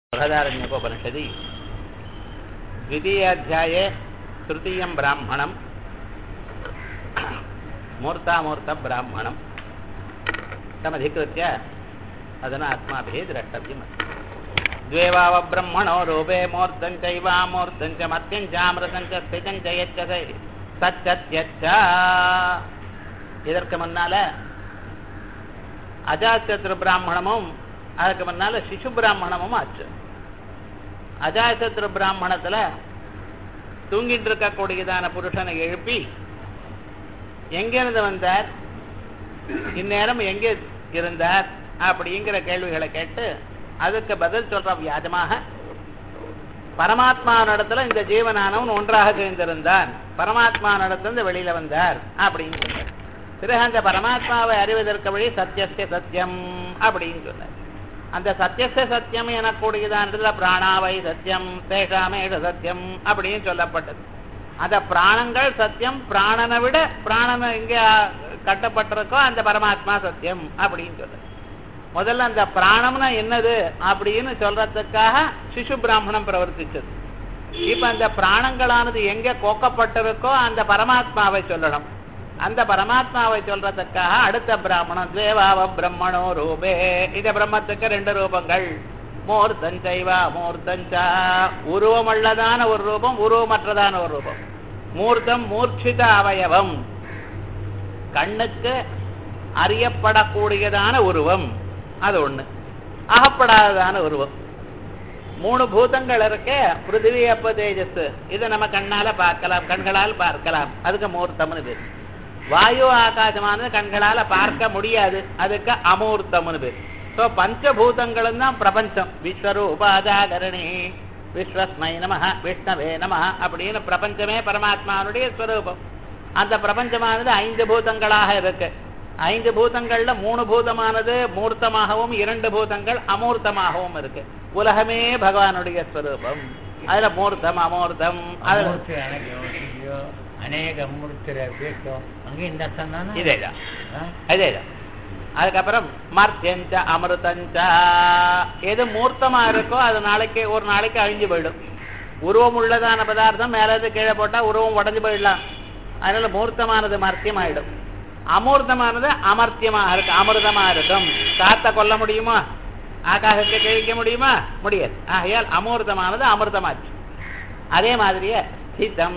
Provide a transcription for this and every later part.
बृहदारण्यकोपनिषदि द्वितीयाध्याये तृतीयं ब्राह्मणं मूर्तामूर्तब्राह्मणं तमधिकृत्य अधुना अस्माभिः द्रष्टव्यमस्ति द्वे वावब्रह्मणो रूपे मूर्तं चैवामूर्तं च मत्यं चामृतं च स्थितं च यच्च சச்சத்யச்ச இதற்கு முன்னால அஜாசத்ரு பிராமணமும் அதுக்கு முன்னால சிசு பிராமணமும் ஆச்சு அஜாசத்ரு பிராமணத்துல தூங்கிட்டு இருக்கக்கூடியதான புருஷனை எழுப்பி எங்கிருந்து வந்தார் இந்நேரம் எங்க இருந்தார் அப்படிங்கிற கேள்விகளை கேட்டு அதுக்கு பதில் சொல்ற வியாஜமாக பரமாத்மா நடத்துல இந்த ஜீவனானவன் ஒன்றாக சேர்ந்திருந்தான் பரமாத்மா நடத்திலிருந்து வெளியில வந்தார் அப்படின்னு சொன்னார் பிறகு அந்த பரமாத்மாவை அறிவதற்கு வழி சத்தியஸ்ய சத்தியம் அப்படின்னு சொன்னார் அந்த சத்தியஸ்ய சத்தியம் எனக்கூடியதான்றதுல பிராணாவை சத்தியம் தேஷாமேஷ சத்தியம் அப்படின்னு சொல்லப்பட்டது அந்த பிராணங்கள் சத்தியம் பிராணனை விட பிராணனை எங்க கட்டப்பட்டிருக்கோ அந்த பரமாத்மா சத்தியம் அப்படின்னு சொல்றது முதல்ல அந்த பிராணம்னா என்னது அப்படின்னு சொல்றதுக்காக சிசு பிராமணம் பிரவர்த்திச்சது இப்ப அந்த பிராணங்களானது எங்க கோக்கப்பட்டிருக்கோ அந்த பரமாத்மாவை சொல்லணும் அந்த பரமாத்மாவை சொல்றதுக்காக அடுத்த பிராமணம் தேவாவ பிரம்மணோ ரூபே இந்த பிரம்மத்துக்கு ரெண்டு ரூபங்கள் மூர்த்தஞ்சைவா மூர்த்தஞ்சா உருவமுள்ளதான ஒரு ரூபம் உருவமற்றதான ஒரு ரூபம் மூர்த்தம் மூர்ச்சித அவயவம் கண்ணுக்கு அறியப்படக்கூடியதான உருவம் அது ஒண்ணு அகப்படாததான உருவம் மூணு பூதங்கள் இருக்க பிருத்திவி அப்ப தேஜஸ் இதை நம்ம கண்ணால பார்க்கலாம் கண்களால் பார்க்கலாம் அதுக்கு மூர்த்தம்னு பேர் வாயு ஆகாசமானது கண்களால பார்க்க முடியாது அதுக்கு அமூர்த்தம்னு பேர் ஸோ பஞ்சபூதங்களும் தான் பிரபஞ்சம் விஸ்வரூபாதாகரணி விஸ்வஸ்மை நம விஷ்ணவே நம அப்படின்னு பிரபஞ்சமே பரமாத்மாவுடைய ஸ்வரூபம் அந்த பிரபஞ்சமானது ஐந்து பூதங்களாக இருக்கு ஐந்து பூதங்கள்ல மூணு பூதமானது மூர்த்தமாகவும் இரண்டு பூதங்கள் அமூர்த்தமாகவும் இருக்கு உலகமே பகவானுடைய ஸ்வரூபம் அதுல மூர்த்தம் அமூர்த்தம் அநேக மூர்த்திர பேசும் அங்கே இந்த அர்த்தம் தானே இதேதான் அதேதான் அதுக்கப்புறம் மர்த்தியஞ்ச அமிர்தஞ்ச எது மூர்த்தமா இருக்கோ அது நாளைக்கு ஒரு நாளைக்கு அழிஞ்சு போயிடும் உருவம் உள்ளதான பதார்த்தம் மேல இருந்து கீழே போட்டா உருவம் உடஞ்சு போயிடலாம் அதனால மூர்த்தமானது மர்த்தியம் ஆயிடும் அமூர்த்தமானது அமர்த்தியமாக இருக்கு அமிர்தமா இருக்கும் காத்த கொல்ல முடியுமா ஆகாசத்தை கழிக்க முடியுமா முடியாது ஆகையால் அமூர்த்தமானது அமிர்தமாச்சு அதே மாதிரியே ஸ்திதம்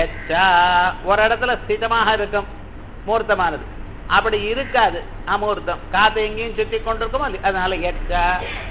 ஒரு இடத்துல ஸ்திதமாக இருக்கும் மூர்த்தமானது அப்படி இருக்காது அமூர்த்தம் காத்து எங்கேயும் சுற்றி கொண்டிருக்கும் அதனால எச்சா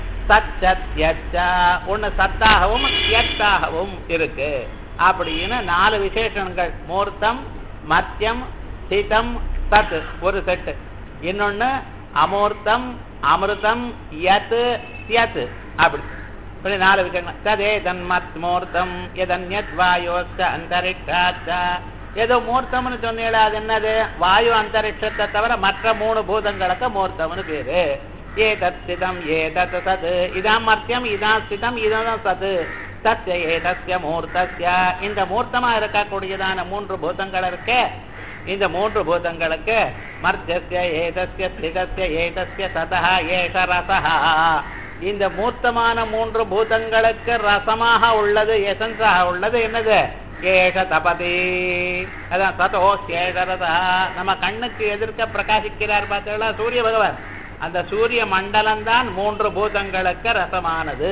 சச்சத் எச்சா ஒன்னு சத்தாகவும் எத்தாகவும் இருக்கு அப்படின்னு நாலு விசேஷங்கள் மூர்த்தம் மத்தியம் ஸ்திதம் சத் ஒரு செட்டு இன்னொன்னு அமூர்த்தம் அமிர்தம் யத் யத் அப்படி இப்படி நாலு விஷயங்கள் ததே தன்மத் மூர்த்தம் எதன்யத் வாயோஸ்த அந்தரிக்ஷாச்ச ஏதோ மூர்த்தம்னு சொன்னீங்களா அது என்னது வாயு அந்தரிக்ஷத்தை தவிர மற்ற மூணு பூதங்களுக்கு மூர்த்தம்னு பேரு ஏ தத் ஸ்திதம் ஏ தத் சத் இதான் மர்த்தியம் இதான் ஸ்திதம் இதான் சது தத்ய ஏதஸ்ய மூர்த்தஸ்ய இந்த மூர்த்தமா இருக்கக்கூடியதான மூன்று பூதங்கள் இருக்கே இந்த மூன்று பூதங்களுக்கு மர்த்தியஸ்ய ஏதஸ்ய ஸ்திதஸ்ய ஏதஸ்ய சதா ஏஷ ரசஹா இந்த மூர்த்தமான மூன்று பூதங்களுக்கு ரசமாக உள்ளது எசன்ஸாக உள்ளது என்னது ஏஷ தபதி அதான் சதோ ஏஷரதா நம்ம கண்ணுக்கு எதிர்க்க பிரகாசிக்கிறார் பார்த்தீங்களா சூரிய பகவான் அந்த சூரிய மண்டலம் தான் மூன்று பூதங்களுக்கு ரசமானது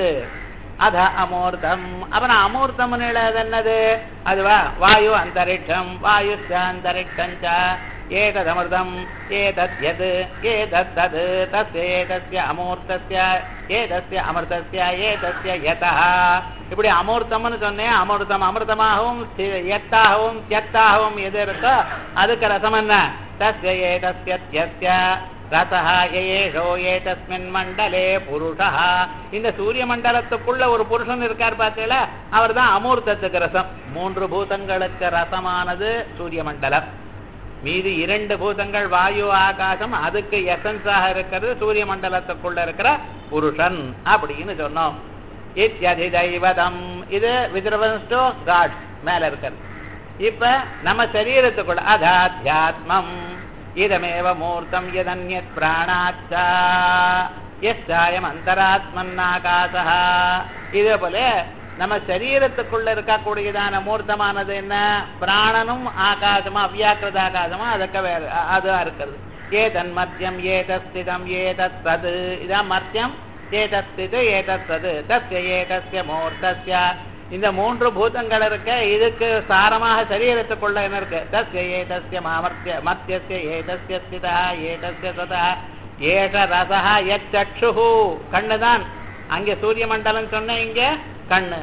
அத அமூர்த்தம் அப்புறம் அமூர்த்தம் என்னது அதுவா வாயு அந்தரிக்ஷம் வாயு அந்தரிக்ஷஞ்ச ஏததமிர்தம் ஏதத் யத் ஏதத் தத் தஸ்ய ஏதஸ்ய அமூர்த்தஸ்ய ஏதஸ்ய அமிர்தஸ்ய ஏதஸ்ய யதா இப்படி அமூர்த்தம்னு சொன்னேன் அமிர்தம் அமிர்தமாகவும் எத்தாகவும் தியத்தாகவும் எது இருக்கோ அதுக்கு ரசம் என்ன தஸ்ய ஏதஸ்ய தியஸ்ய ரசஹ ஏஷோ ஏதஸ்மின் மண்டலே புருஷா இந்த சூரிய மண்டலத்துக்குள்ள ஒரு புருஷன் இருக்கார் பார்த்தீங்களா அவர் தான் அமூர்த்தத்துக்கு ரசம் மூன்று பூதங்களுக்கு ரசமானது சூரிய மண்டலம் மீதி இரண்டு பூதங்கள் வாயு ஆகாசம் அதுக்கு எசன்ஸாக இருக்கிறது சூரிய மண்டலத்துக்குள்ள இருக்கிற புருஷன் அப்படின்னு சொன்னோம் இத்தியதி தெய்வதம் இது விதிரவன்ஸ்டோ காட் மேல இருக்கிறது இப்ப நம்ம சரீரத்துக்குள்ள அதாத்தியாத்மம் இதமேவ மூர்த்தம் எதன்யத் பிராணாச்சா எஸ்டாயம் அந்தராத்மன்னாகாசா இதே போல நம்ம சரீரத்துக்குள்ள இருக்கக்கூடியதான மூர்த்தமானது என்ன பிராணனும் ஆகாசமா அவ்யாக்கிருத ஆகாசமா அதுக்கு வேற அ- அதுவா இருக்கிறது ஏதன் மத்தியம் ஏதஸ்திதம் ஏதத் தது இதான் மத்தியம் ஏதஸ்திது ஏதத் தஸ்ய ஏதஸ்ய மூர்த்தஸ்ய இந்த மூன்று பூதங்கள் இருக்க இதுக்கு சாரமாக சரீரத்துக்குள்ள என்ன இருக்கு தஸ்ய ஏதஸ்ய மாமர்த்திய மத்தியஸ்ய ஏதஸ்ய ஸ்திதா ஏதஸ்ய சதா ஏஷ ரசஹ யச்சக்ஷு கண்ணுதான் அங்கே சூரிய மண்டலம் சொன்ன இங்க கண்ணு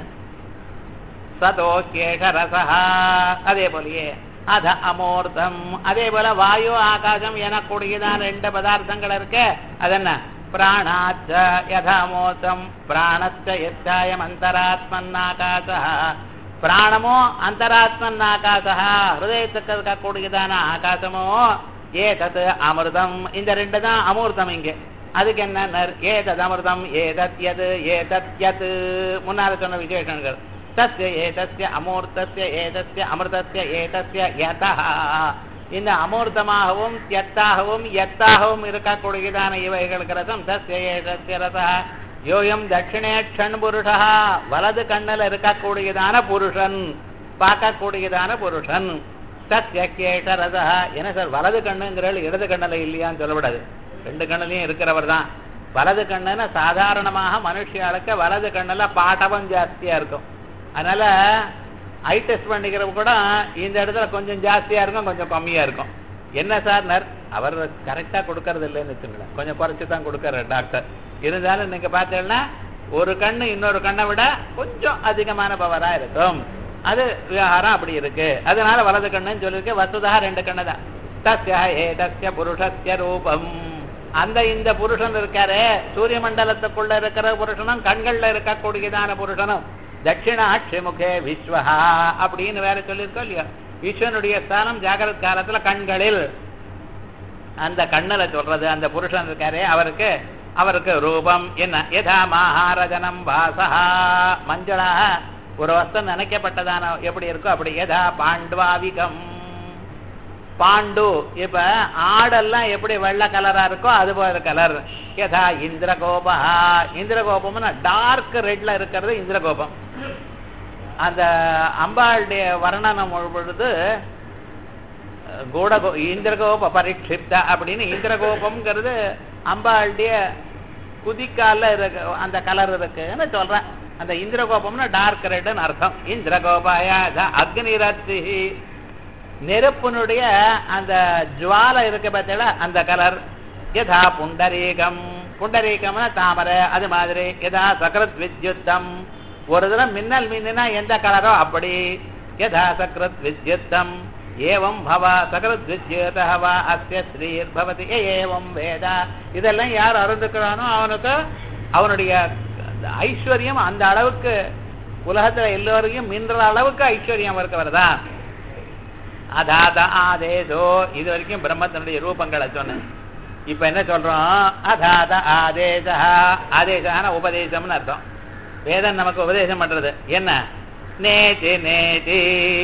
சதோக்கேஷ ரசஹா அதே போலயே அத அமூர்த்தம் அதே போல வாயு ஆகாசம் எனக்கூடியதான ரெண்டு பதார்த்தங்கள் இருக்கு அதென்ன பிராணாச்ச யதாமூர்த்தம் பிராணச்ச எச்சாயம் அந்தராத்மன்னாகாச பிராணமோ அந்தராத்மன் ஆகாசா ஹிருதயத்துக்கு இருக்கக்கூடியதான ஆகாசமோ ஏதத் அமிர்தம் இந்த ரெண்டு தான் அமூர்த்தம் இங்க அதுக்கு என்ன ஏதத் அமிர்தம் ஏதத் யது ஏதத் யத் முன்னால சொன்ன விசேஷங்கள் தஸ்ய ஏதஸ்ய அமூர்த்தஸ்ய ஏதஸ்ய அமிர்தஸ்ய ஏதஸ்ய யதः இந்த அமூர்த்தமாகவும் தியத்தாகவும் யத்தாகவும் இருக்கக்கூடியதான இவைகளுக்கு ரசம் தஸ்ய ஏதஸ்ய ரசः யோயம் தட்சிணே க்ஷண் புருஷா வலது கண்ணில் இருக்கக்கூடியதான புருஷன் பார்க்கக்கூடியதான புருஷன் தஸ்ய கேஷ ரசா என்ன சார் வலது கண்ணுங்கிறாள் இடது கண்ணில் இல்லையான்னு சொல்லக்கூடாது ரெண்டு கண்ணுலையும் இருக்கிறவர் தான் வலது கண்ணுன்னு சாதாரணமாக மனுஷியாளுக்கு வலது கண்ணுல பாட்டவம் ஜாஸ்தியா இருக்கும் அதனால ஐ டெஸ்ட் பண்ணிக்கிறவங்க கூட இந்த இடத்துல கொஞ்சம் ஜாஸ்தியா இருக்கும் கொஞ்சம் கம்மியா இருக்கும் என்ன சார் நர் அவர் கரெக்டா கொடுக்கறது இல்லைன்னு வச்சுங்களேன் கொஞ்சம் குறைச்சு தான் கொடுக்கற டாக்டர் இருந்தாலும் நீங்க பார்த்தீங்கன்னா ஒரு கண்ணு இன்னொரு கண்ணை விட கொஞ்சம் அதிகமான பவரா இருக்கும் அது விவகாரம் அப்படி இருக்கு அதனால வலது கண்ணுன்னு சொல்லியிருக்கு வசுதா ரெண்டு கண்ணு தான் தஸ்ய ஏதஸ்ய புருஷஸ்ய ரூபம் அந்த இந்த புருஷன் இருக்காரு சூரிய மண்டலத்துக்குள்ள இருக்கிற புருஷனும் கண்கள்ல இருக்கக்கூடியதான புருஷனும் தட்சிணாட்சி முகே விஸ்வஹா அப்படின்னு வேற சொல்லியிருக்கோம் இல்லையா விஸ்வனுடைய ஸ்தானம் ஜாகிரத் காலத்துல கண்களில் அந்த கண்ணுல சொல்றது அந்த புருஷன் இருக்காரே அவருக்கு அவருக்கு ரூபம் என்ன யதா மகாரஜனம் வாசஹா மஞ்சளா ஒரு வஸ்தம் நினைக்கப்பட்டதான எப்படி இருக்கோ அப்படி யதா பாண்ட்வாவிகம் பாண்டு இப்ப ஆடெல்லாம் எப்படி வெள்ளை கலரா இருக்கோ அது போல கலர் யதா இந்திரகோபா இந்திரகோபம்னா டார்க் ரெட்ல இருக்கிறது இந்திரகோபம் அந்த அம்பாளுடைய வர்ணனம் பொழுது கூடகோ இந்திரகோப பரிக்ஷிப்த அப்படின்னு இந்திரகோபம்ங்கிறது அம்பாளுடைய குதிக்கால இருக்கு அந்த கலர் இருக்குன்னு சொல்றேன் அந்த இந்திரகோபம்னா டார்க் ரெட்னு அர்த்தம் இந்திரகோபாய அக்னிரத்தி நெருப்பினுடைய அந்த ஜுவாலை இருக்கு பார்த்தீங்களா அந்த கலர் யதா புண்டரீகம் புண்டரீகம்னா தாமரை அது மாதிரி யதா சக்கரத் வித்யுத்தம் ஒரு தடவை மின்னல் மின்னினா எந்த கலரோ அப்படி யதா சக்கரத் வித்யுத்தம் ஏவம் பவ சகரத் வித்யுத வா அஸ்ய ஸ்ரீர் பவதி ஏவம் வேதா இதெல்லாம் யார் அருந்துக்கிறானோ அவனுக்கு அவனுடைய ஐஸ்வர்யம் அந்த அளவுக்கு உலகத்துல எல்லோரையும் மின்ற அளவுக்கு ஐஸ்வர்யம் இருக்க வருதா அதாத ஆதேசோ இது வரைக்கும் பிரம்மத்தினுடைய ரூபங்களை சொன்னேன் இப்ப என்ன சொல்றோம் அதாத ஆதேசா ஆதேசான உபதேசம்னு அர்த்தம் வேதம் நமக்கு உபதேசம் பண்றது என்ன நேதி நேதி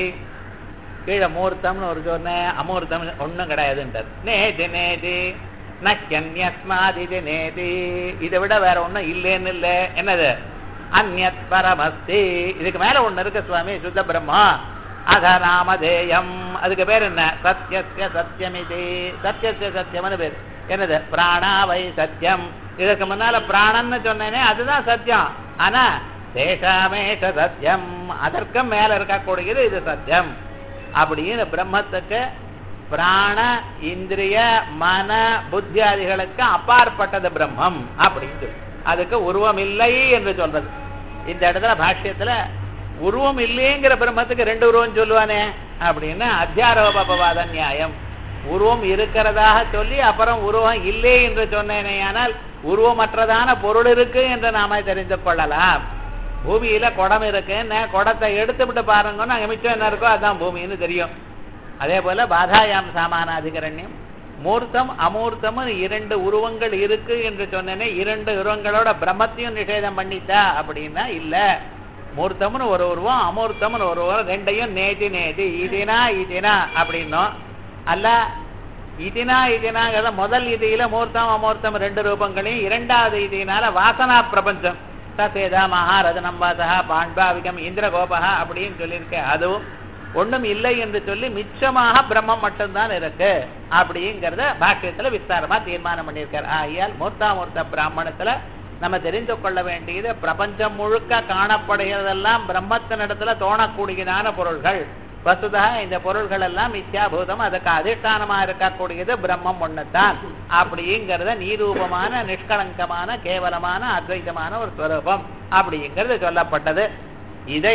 கீழே மூர்த்தம்னு ஒரு சொன்னேன் அமூர்த்தம் ஒண்ணும் கிடையாதுன்றார் நேதி நேதி நக்கியன்யஸ்மாதிதி நேதி இதை விட வேற ஒண்ணும் இல்லைன்னு இல்லை என்னது அந்நத் பரமஸ்தி இதுக்கு மேல ஒண்ணு இருக்கு சுவாமி சுத்த பிரம்மா அதராமதேயம் அதுக்கு பேர் என்ன சத்தியஸ்ய சத்தியமிதி சத்தியஸ்ய சத்தியம்னு பேர் என்னது பிராணாவை சத்தியம் இதுக்கு முன்னால பிராணன்னு சொன்னேனே அதுதான் சத்தியம் ஆனா தேசாமேஷ சத்தியம் அதற்கும் மேல இருக்கக்கூடியது இது சத்தியம் அப்படின்னு பிரம்மத்துக்கு பிராண இந்திரிய மன புத்தியாதிகளுக்கு அப்பாற்பட்டது பிரம்மம் அப்படின்னு சொல்லி அதுக்கு உருவம் இல்லை என்று சொல்றது இந்த இடத்துல பாஷ்யத்துல உருவம் இல்லைங்கிற பிரம்மத்துக்கு ரெண்டு உருவம் சொல்லுவானே அப்படின்னு அத்தியாரோபவாத நியாயம் உருவம் இருக்கிறதாக சொல்லி அப்புறம் உருவம் இல்லை என்று சொன்னேனே ஆனால் உருவமற்றதான பொருள் இருக்கு என்று நாம தெரிந்து கொள்ளலாம் பூமியில குடம் இருக்குன்னு குடத்தை எடுத்து விட்டு பாருங்கன்னா அங்க மிச்சம் என்ன இருக்கோ அதான் பூமின்னு தெரியும் அதே போல பாதாயாம் சாமானாதிகரண்யம் மூர்த்தம் அமூர்த்தம் இரண்டு உருவங்கள் இருக்கு என்று சொன்னேனே இரண்டு உருவங்களோட பிரம்மத்தையும் நிஷேதம் பண்ணிட்டா அப்படின்னா இல்ல மூர்த்தம்னு ஒரு உருவம் அமூர்த்தம்னு ஒரு உருவம் ரெண்டையும் நேதி நேதி இதினா இதினா அப்படின்னும் அல்ல இதினா இதினாங்கிறத முதல் இதியில மூர்த்தம் அமூர்த்தம் ரெண்டு ரூபங்களையும் இரண்டாவது இதினால வாசனா பிரபஞ்சம் சசேதா மகாரதனம் வாசகா பாண்பாவிகம் இந்திரகோபகா அப்படின்னு சொல்லியிருக்கேன் அதுவும் ஒண்ணும் இல்லை என்று சொல்லி மிச்சமாக பிரம்மம் மட்டும்தான் இருக்கு அப்படிங்கிறத பாக்கியத்துல விஸ்தாரமா தீர்மானம் பண்ணியிருக்காரு ஆகையால் மூர்த்தாமூர்த்த பிராமணத்துல நம்ம தெரிந்து கொள்ள வேண்டியது பிரபஞ்சம் முழுக்க காணப்படுகிறதெல்லாம் பிரம்மத்தினிடத்துல தோணக்கூடியதான பொருள்கள் வசுதா இந்த பொருள்கள் எல்லாம் மித்யாபூதம் அதுக்கு அதிஷ்டானமா இருக்கக்கூடியது பிரம்மம் ஒண்ணுதான் அப்படிங்கிறத நீரூபமான நிஷ்கலங்கமான கேவலமான அத்வைதமான ஒரு ஸ்வரூபம் அப்படிங்கிறது சொல்லப்பட்டது இதை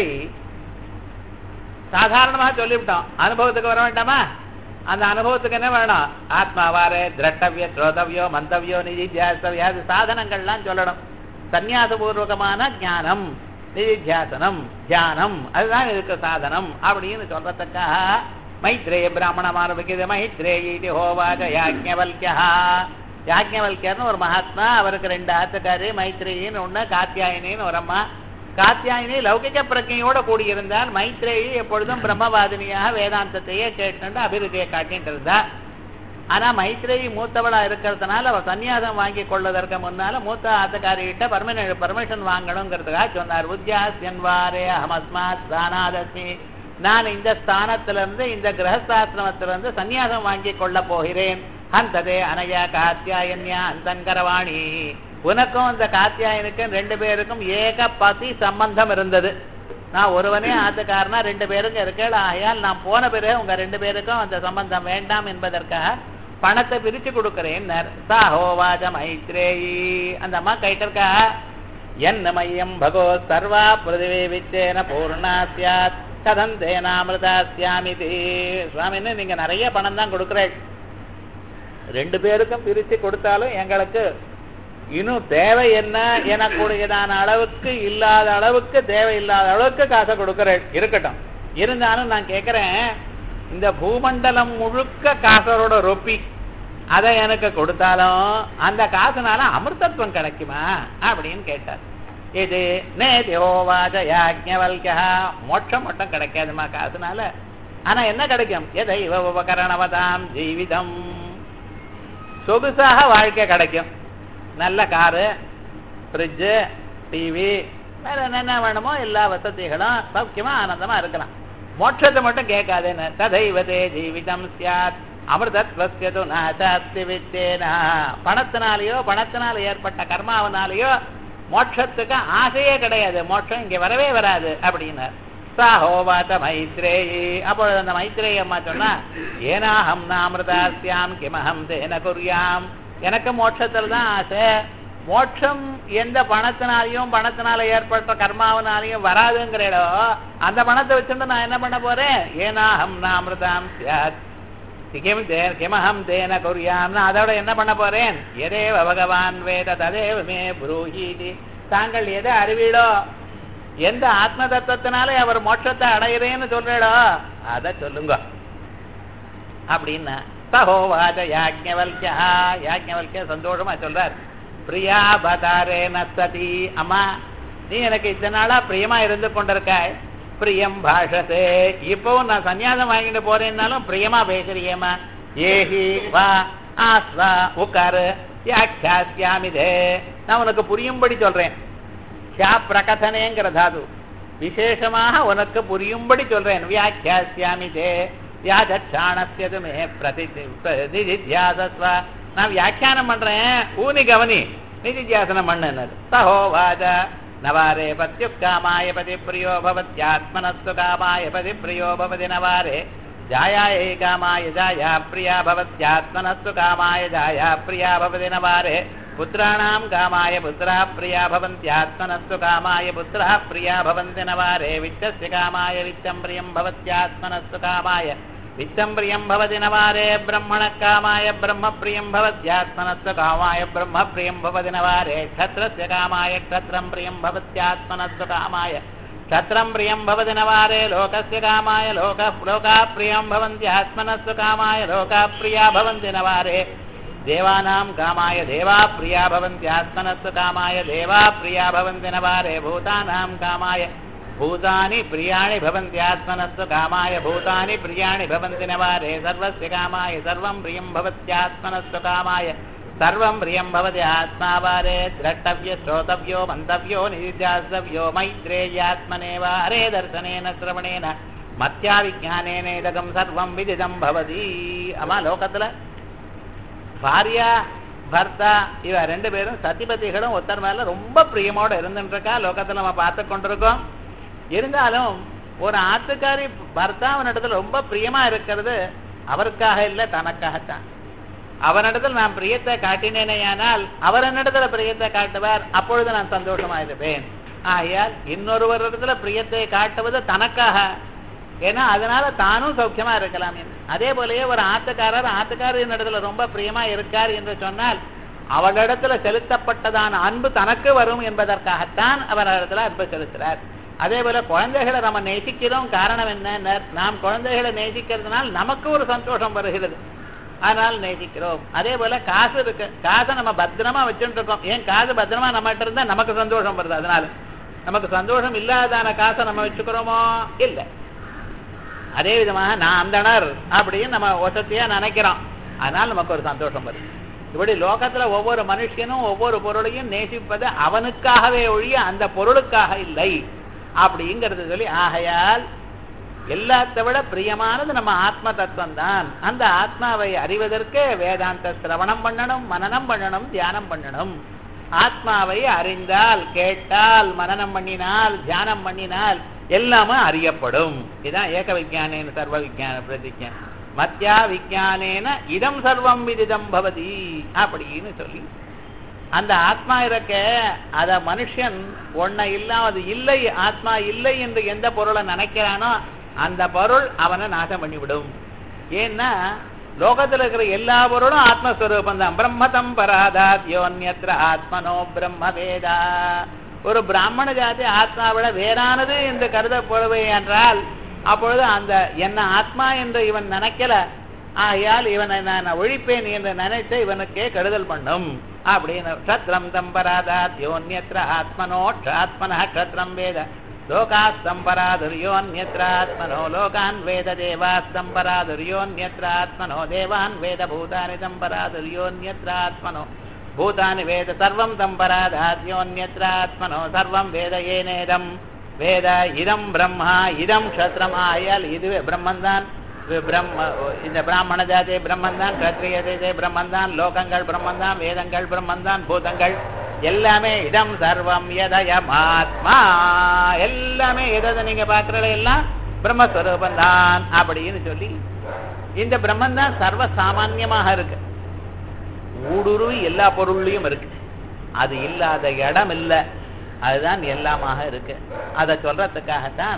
சாதாரணமாக சொல்லிவிட்டோம் அனுபவத்துக்கு வர வேண்டாமா அந்த அனுபவத்துக்கு என்ன வேணும் ஆத்மாவாரே திரட்டவிய ஸ்ரோதவியோ மந்தவியோ நிதித்தியாசவியோ அது சாதனங்கள்லாம் சொல்லணும் சந்நியாசபூர்வகமான ஞானம் நிதித்தியாசனம் தியானம் அதுதான் இதுக்கு சாதனம் அப்படின்னு சொல்றதுக்காக மைத்ரேய பிராமணம் ஆரம்பிக்குது மைத்ரேய இது ஹோவாஜ யாஜ்ஞவல்யா யாஜ்ஞவல்யர்னு ஒரு மகாத்மா அவருக்கு ரெண்டு ஆத்துக்காரி மைத்ரேயின்னு ஒண்ணு காத்தியாயினின்னு ஒரு அம்மா காத்தியாயினி லௌகிக பிரஜையோட கூடியிருந்தால் மைத்ரேயி எப்பொழுதும் பிரம்மவாதினியாக வேதாந்தத்தையே கேட்டு அபிருத்தியை காட்டிட்டு இருந்தா ஆனா மைத்ரேயி மூத்தவளா இருக்கிறதுனால அவ சன்னியாசம் வாங்கி கொள்வதற்கு முன்னால மூத்த ஆத்தக்காரிகிட்ட பர்மின பர்மிஷன் வாங்கணுங்கிறதுக்காக சொன்னார் உத்தியாசியன்வாரே அஹமஸ்மாத் ஸ்தானாதஸ்மி நான் இந்த ஸ்தானத்திலிருந்து இந்த கிரகஸ்தாசிரமத்திலிருந்து சன்னியாசம் வாங்கி கொள்ள போகிறேன் அந்ததே அனயா காத்தியாயன்யா அந்தங்கரவாணி உனக்கும் இந்த காத்தியாயனுக்கும் ரெண்டு பேருக்கும் ஏக பசி சம்பந்தம் இருந்தது நான் ஒருவனே ஆத்துக்காரனா ரெண்டு பேருக்கும் இருக்கேள் ஆகையால் நான் போன பிறகு உங்க ரெண்டு பேருக்கும் அந்த சம்பந்தம் வேண்டாம் என்பதற்காக பணத்தை பிரிச்சு கொடுக்கிறேன் சாஹோவாஜ மைத்ரேயி அந்த அம்மா கைட்டிருக்கா என்ன மையம் பகோ சர்வா பிருதிவி வித்தேன பூர்ணா சியாத் கதம் தேனாமிருதா சியாமிதி சுவாமின்னு நீங்க நிறைய பணம் தான் கொடுக்குறேன் ரெண்டு பேருக்கும் பிரிச்சு கொடுத்தாலும் எங்களுக்கு இன்னும் தேவை என்ன எனக்கூடியதான அளவுக்கு இல்லாத அளவுக்கு தேவை இல்லாத அளவுக்கு காசை கொடுக்கிறேன் இருக்கட்டும் இருந்தாலும் நான் கேட்கிறேன் இந்த பூமண்டலம் முழுக்க காசரோட ரொப்பி அதை எனக்கு கொடுத்தாலும் அந்த காசுனால அமிர்தத்துவம் கிடைக்குமா அப்படின்னு கேட்டார் இது நேதியோவாஜ யாஜ்ஞவல்யா மோட்சம் மட்டும் கிடைக்காதுமா காசுனால ஆனா என்ன கிடைக்கும் எதை இவ உபகரணவதாம் ஜீவிதம் சொகுசாக வாழ்க்கை கிடைக்கும் நல்ல காரு ஃப்ரிட்ஜு டிவி வேற என்னென்ன வேணுமோ எல்லா வசதிகளும் சௌக்கியமா ஆனந்தமா இருக்கலாம் மோட்சத்தை மட்டும் கேட்காதேன்னு ததைவதே ஜீவிதம் சியாத் அமிர்தத்வஸ்யது நாசாஸ்தி வித்தேனா பணத்தினாலேயோ பணத்தினால ஏற்பட்ட கர்மாவனாலேயோ மோட்சத்துக்கு ஆசையே கிடையாது மோட்சம் இங்க வரவே வராது அப்படின்னார் சாஹோவாத மைத்ரேயி அப்பொழுது அந்த மைத்ரேயி அம்மா சொன்னா ஏனாஹம் நாமிருதாஸ்யாம் கிமஹம் தேன குறியாம் எனக்கு மோட்சத்துல தான் ஆசை மோட்சம் எந்த பணத்தினாலையும் பணத்தினால ஏற்பட்ட கர்மாவனாலையும் வராதுங்கிற இடம் அந்த பணத்தை வச்சுட்டு நான் என்ன பண்ண போறேன் ஏனாஹம் நாமிருதாம் சியாத் கிம் தே கிமஹம் தேன குறியாம்னு அதோட என்ன பண்ண போறேன் எதேவ பகவான் வேத ததேவ மே புரூஹீதி தாங்கள் எதை அறிவீடோ எந்த ஆத்ம தத்துவத்தினாலே அவர் மோட்சத்தை அடையிறேன்னு சொல்றீடோ அதை சொல்லுங்க அப்படின்னா சகோவாத யாஜ்ஞவல்யா யாஜ்ஞவல்யா சந்தோஷமா சொல்றார் பிரியா பதாரே நசதி அம்மா நீ எனக்கு இத்தனை நாளா பிரியமா இருந்து கொண்டிருக்காய் பிரியம் பாஷதே இப்பவும் நான் சன்னியாசம் வாங்கிட்டு போறேன்னாலும் பிரியமா பேசுறியேம்மா ஏஹி வா ஆஸ்வா உட்காரு யாக்கியாமிதே நான் உனக்கு புரியும்படி சொல்றேன் ஷா பிரகதனேங்கிற தாது விசேஷமாக உனக்கு புரியும்படி சொல்றேன் வியாக்கியாமிதே வியாஜானஸ்யது மே பிரதி நிதித்தியாசஸ்வ நான் வியாக்கியானம் பண்றேன் ஊனி கவனி நிதித்தியாசனம் பண்ணுனர் சஹோவாஜ நவாரே பத்யுக்காமாய பதி பிரியோ பவத்யாத்மனஸ்து காமாய பதி பிரியோ பவதி நவாரே ஜாயாயை காமாய ஜாயா பிரியா பவத்யாத்மனஸ்து காமாய ஜாயா பிரியா பவதி நவாரே புத்திராணாம் காமாய புத்திரா பிரியா பவந்த்யாத்மனஸ்து காமாய புத்திரா பிரியா பவந்தி நவாரே வித்தஸ்ய காமாய வித்தம் பிரியம் பவத்யாத்மனஸ்து காமாய வித்தம் பிரியம் பவதி நவாரே பிரம்மண காமாய பிரம்ம பிரியம் பவத்யாத்மனஸ்து காமாய பிரம்ம பிரியம் பவதி நவாரே க்ஷத்ரஸ்ய காமாய க்ஷத்ரம் பிரியம் பவத்யாத்மனஸ்து காமாய க்ஷத்ரம் பிரியம் பவதி நவாரே லோகஸ்ய காமாய லோக லோகா பிரியம் பவந்த்யாத்மனஸ்து காமாய லோகா பிரியா பவந்தி நவாரே देवानां कामाय देवा प्रिया भवन्ति आत्मनस्तु कामाय देवा प्रिया भवन्ति नवारे भूतानां कामाय பூதானி பிரியாணி பவந்தி ஆத்மனஸ்து காமாய பூதானி பிரியாணி பவந்தி நவாரே சர்வஸ்ய காமாய சர்வம் பிரியம் பவத்யாத்மனஸ்து காமாய சர்வம் பிரியம் பவதி ஆத்மாவாரே திரட்டவிய ஸ்ரோதவியோ மந்தவியோ நிதித்தியாசவியோ மைத்ரேயாத்மனேவ அரே தர்சனேன சிரவணேன மத்தியா விஜானேன இதகம் சர்வம் விதிதம் பவதி ஆமா லோகத்துல பாரியா பர்த்தா இவ ரெண்டு பேரும் சதிபதிகளும் ஒருத்தர் மேல ரொம்ப பிரியமோட இருந்துட்டு இருக்கா லோகத்துல நம்ம பார்த்து கொண்டிருக்கோம் இருந்தாலும் ஒரு ஆத்துக்காரி பர்த்தா அவனிடத்துல ரொம்ப பிரியமா இருக்கிறது அவருக்காக இல்லை தனக்காகத்தான் அவனிடத்தில் நான் பிரியத்தை காட்டினேனேயானால் அவர் என்னிடத்துல பிரியத்தை காட்டுவார் அப்பொழுது நான் சந்தோஷமா இருப்பேன் ஆகையால் இன்னொருவரிடத்துல பிரியத்தை காட்டுவது தனக்காக ஏன்னா அதனால தானும் சௌக்கியமா இருக்கலாம் என்று அதே போலயே ஒரு ஆத்துக்காரர் ஆத்துக்காரர் இடத்துல ரொம்ப பிரியமா இருக்கார் என்று சொன்னால் அவளிடத்துல செலுத்தப்பட்டதான அன்பு தனக்கு வரும் என்பதற்காகத்தான் அவர் இடத்துல அன்பு செலுத்துறார் அதே போல குழந்தைகளை நம்ம நேசிக்கிறோம் காரணம் என்ன நாம் குழந்தைகளை நேசிக்கிறதுனால் நமக்கு ஒரு சந்தோஷம் வருகிறது அதனால் நேசிக்கிறோம் அதே போல காசு இருக்கு காசை நம்ம பத்திரமா வச்சுட்டு இருக்கோம் ஏன் காசு பத்திரமா நம்மகிட்ட இருந்தா நமக்கு சந்தோஷம் வருது அதனால நமக்கு சந்தோஷம் இல்லாதான காசை நம்ம வச்சுக்கிறோமோ இல்லை அதே விதமாக நான் அந்தனர் அப்படின்னு நம்ம வசதியா நினைக்கிறோம் அதனால நமக்கு ஒரு சந்தோஷம் வருது இப்படி லோகத்துல ஒவ்வொரு மனுஷனும் ஒவ்வொரு பொருளையும் நேசிப்பது அவனுக்காகவே ஒழிய அந்த பொருளுக்காக இல்லை அப்படிங்கிறது சொல்லி ஆகையால் எல்லாத்தை விட பிரியமானது நம்ம ஆத்ம தத்துவம் தான் அந்த ஆத்மாவை அறிவதற்கு வேதாந்த சிரவணம் பண்ணணும் மனனம் பண்ணணும் தியானம் பண்ணணும் ஆத்மாவை அறிந்தால் கேட்டால் மனனம் பண்ணினால் தியானம் பண்ணினால் எல்லாமே அறியப்படும் இதான் ஏக விஜானேன சர்வ விஜான பிரதிஜா மத்தியா விஜானேன இதம் சர்வம் விதிதம் பவதி அப்படின்னு சொல்லி அந்த ஆத்மா இருக்க அத மனுஷன் ஒன்ன இல்லாம இல்லை ஆத்மா இல்லை என்று எந்த பொருளை நினைக்கிறானோ அந்த பொருள் அவனை நாசம் பண்ணிவிடும் ஏன்னா லோகத்துல இருக்கிற எல்லா பொருளும் ஆத்மஸ்வரூபம் தான் பிரம்மதம் பராதாத் யோன்யத்ர ஆத்மனோ பிரம்ம வேதா ஒரு பிராமண ஜாதி ஆத்மாவிட வேறானது என்று கருதப்படுவே என்றால் அப்பொழுது அந்த என்ன ஆத்மா என்று இவன் நினைக்கல ஆகையால் இவனை நான் ஒழிப்பேன் என்று நினைத்து இவனுக்கே கெடுதல் பண்ணும் அப்படின்னு க்ஷத்ரம் தம்பராதாத் யோன்யத்ர ஆத்மனோ ஆத்மன க்ஷத்ரம் வேத लोकास्तम्पराधुर्योऽन्यत्रात्मनो लोकान् वेद देवास्तम्पराधुर्योऽन्यत्रात्मनो देवान् वेद भूतानि तम्पराधुर्योऽन्यत्रात्मनो भूतानि वेद सर्वं तम्पराधाद्योऽन्यत्रात्मनो सर्वं वेद येनेदं வேத இதம் பிரம்மா இதம் க்ஷத்ரம் ஆயால் இதுவே பிரம்மன்தான் பிரம்ம இந்த பிராமண ஜாதி பிரம்மன்தான் கத்திரிய ஜாதி பிரம்மன்தான் லோகங்கள் பிரம்மன்தான் வேதங்கள் பிரம்மன்தான் பூதங்கள் எல்லாமே இடம் சர்வம் எதயம் ஆத்மா எல்லாமே எதை நீங்க பாக்குறது எல்லாம் பிரம்மஸ்வரூபம் தான் அப்படின்னு சொல்லி இந்த பிரம்மன் தான் சர்வ சாமான்யமாக இருக்கு ஊடுருவி எல்லா பொருள்லையும் இருக்கு அது இல்லாத இடம் இல்லை அதுதான் எல்லாமாக இருக்கு அதை சொல்றதுக்காகத்தான்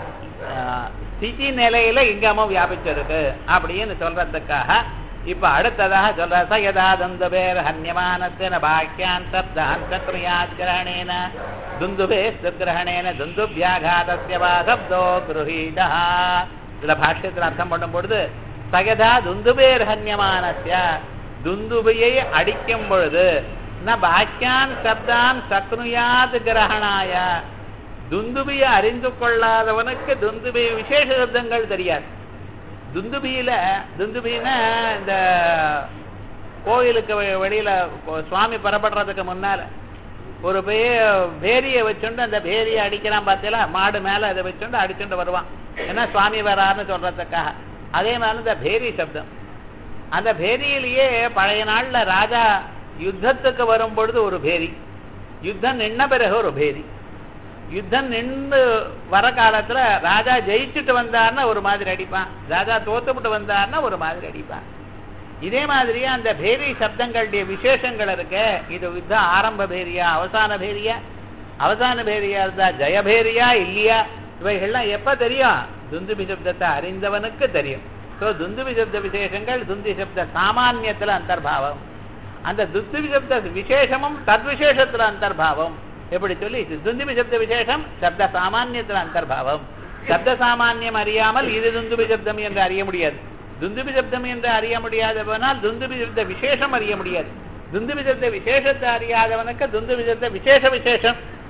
ஸ்திதி நிலையில இங்கமும் வியாபிச்சிருக்கு அப்படின்னு சொல்றதுக்காக இப்ப அடுத்ததாக சொல்ற சயதா தந்துபேர் ஹன்யமானத்தின பாக்கியான் சப்தான் சக்ரியாச்சரணேன துந்துபே சுக்கிரகணேன துந்துபியாகாதஸ்ய வா சப்தோ குருஹீதா இதுல பாஷ்யத்தில் அர்த்தம் பண்ணும் பொழுது சயதா துந்துபேர் ஹன்யமானஸ்ய துந்துபையை அடிக்கும் பொழுது ந பாக்கியான் சப்தான் சக்னுயாத் கிரகணாய துந்துபியை அறிந்து கொள்ளாதவனுக்கு துந்துபி விசேஷ சப்தங்கள் தெரியாது துந்துபியில துந்துபின்னா இந்த கோயிலுக்கு வெ- வெளியில கொ- சுவாமி புறப்படுறதுக்கு முன்னால ஒரு பே பேரியை வச்சுண்டு அந்த பேரியை அடிக்கிறான் பார்த்தீங்களா மாடு மேல அதை வச்சுண்டு அடிச்சுட்டு வருவான் ஏன்னா சுவாமி வராருன்னு சொல்றதுக்காக அதே மாதிரி இந்த பேரி சப்தம் அந்த பேரியிலேயே பழைய நாள்ல ராஜா யுத்தத்துக்கு வரும் பொழுது ஒரு பேரி யுத்தம் நின்ன பிறகு ஒரு பேரி யுத்தம் நின்று வர காலத்துல ராஜா ஜெயிச்சுட்டு வந்தார்னா ஒரு மாதிரி அடிப்பான் ராஜா தோத்துவிட்டு வந்தார்னா ஒரு மாதிரி அடிப்பான் இதே மாதிரியே அந்த பேரி சப்தங்களுடைய விசேஷங்கள் இருக்கு இது யுத்தம் ஆரம்ப பேரியா அவசான பேரியா அவசான பேரியா இருந்தா ஜெயபேரியா இல்லையா இவைகள்லாம் எப்ப தெரியும் துந்துபி சப்தத்தை அறிந்தவனுக்கு தெரியும் ஸோ துந்துபி சப்த விசேஷங்கள் துந்தி சப்த சாமானியத்துல அந்தர்பாவம் அந்த துந்துபி சப்த விசேஷமும் தத்விசேஷத்துல அந்தர்பாவம் எப்படி சொல்லி துந்துபி சப்த விசேஷம் சப்த சாமானியத்துல அந்தர்பாவம் சப்த சாமானியம் அறியாமல் இது துந்துபி சப்தம் என்று அறிய முடியாது துந்துபி சப்தம் என்று அறிய முடியாத போனால் துந்துபி சப்த விசேஷம் அறிய முடியாது துந்துபி சப்த விசேஷத்தை அறியாதவனுக்கு துந்துபி சப்த விசேஷ விசேஷம்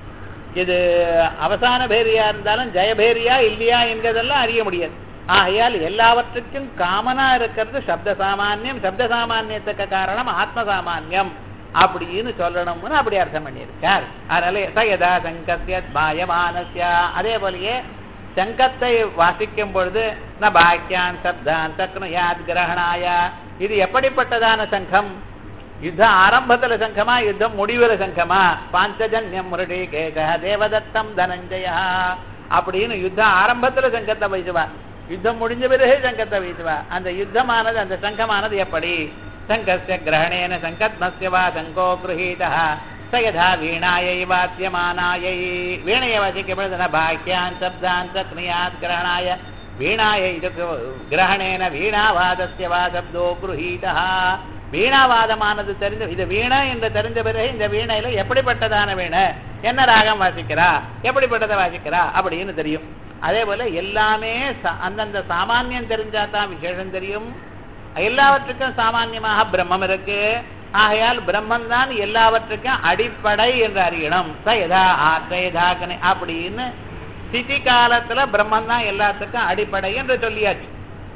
இது அவசான பேரியா இருந்தாலும் ஜெயபேரியா இல்லையா என்கிறதெல்லாம் அறிய முடியாது ஆகையால் எல்லாவற்றுக்கும் காமனா இருக்கிறது சப்த சாமானியம் சப்த சாமானியத்துக்கு காரணம் ஆத்ம சாமானியம் அப்படின்னு சொல்லணும்னு அப்படி அர்த்தம் பண்ணியிருக்கார் அதனால சயதா சங்கத்திய பாயமானஸ்யா அதே போலயே சங்கத்தை வாசிக்கும் பொழுது ந பாக்கியான் சப்தான் சக்னுயாத் கிரகணாய இது எப்படிப்பட்டதான சங்கம் யுத்தம் ஆரம்பத்துல சங்கமா யுத்தம் முடிவுல சங்கமா பாஞ்சஜன்யம் முரடி கேக தேவதத்தம் தனஞ்சயா அப்படின்னு யுத்தம் ஆரம்பத்துல சங்கத்தை வைசுவா யுத்தம் முடிஞ்ச பிறகு சங்கத்தை வைசுவா அந்த யுத்தமானது அந்த சங்கமானது எப்படி சங்கஸ்ய கிரகணேன சங்கத்மஸ்ய வா சங்கோ கிரகீதா ச யதா வீணாயை வாத்தியமானாயை வீணையை வாசிக்கும் பொழுது ந பாக்கியான் சப்தான் சக்னியாத் கிரகணாய வீணாயை கிரகணேன வீணாவாதஸ்ய வா சப்தோ குருஹீதா வீணாவாதமானது தெரிஞ்ச இது வீணை என்று தெரிஞ்ச பிறகு இந்த வீணையில எப்படிப்பட்டதான வீணை என்ன ராகம் வாசிக்கிறா எப்படிப்பட்டதை வாசிக்கிறா அப்படின்னு தெரியும் அதே போல எல்லாமே ச- அந்தந்த சாமானியம் தெரிஞ்சா தான் விசேஷம் தெரியும் எல்லாவற்றுக்கும் சாமான்யமாக பிரம்மம் இருக்கு ஆகையால் பிரம்மன் தான் எல்லாவற்றுக்கும் அடிப்படை என்று அறியணும் ச யதா ஆத்ம யதாகனே அப்படின்னு ஸ்திதி காலத்துல பிரம்மன் தான் எல்லாத்துக்கும் அடிப்படை என்று சொல்லியாச்சு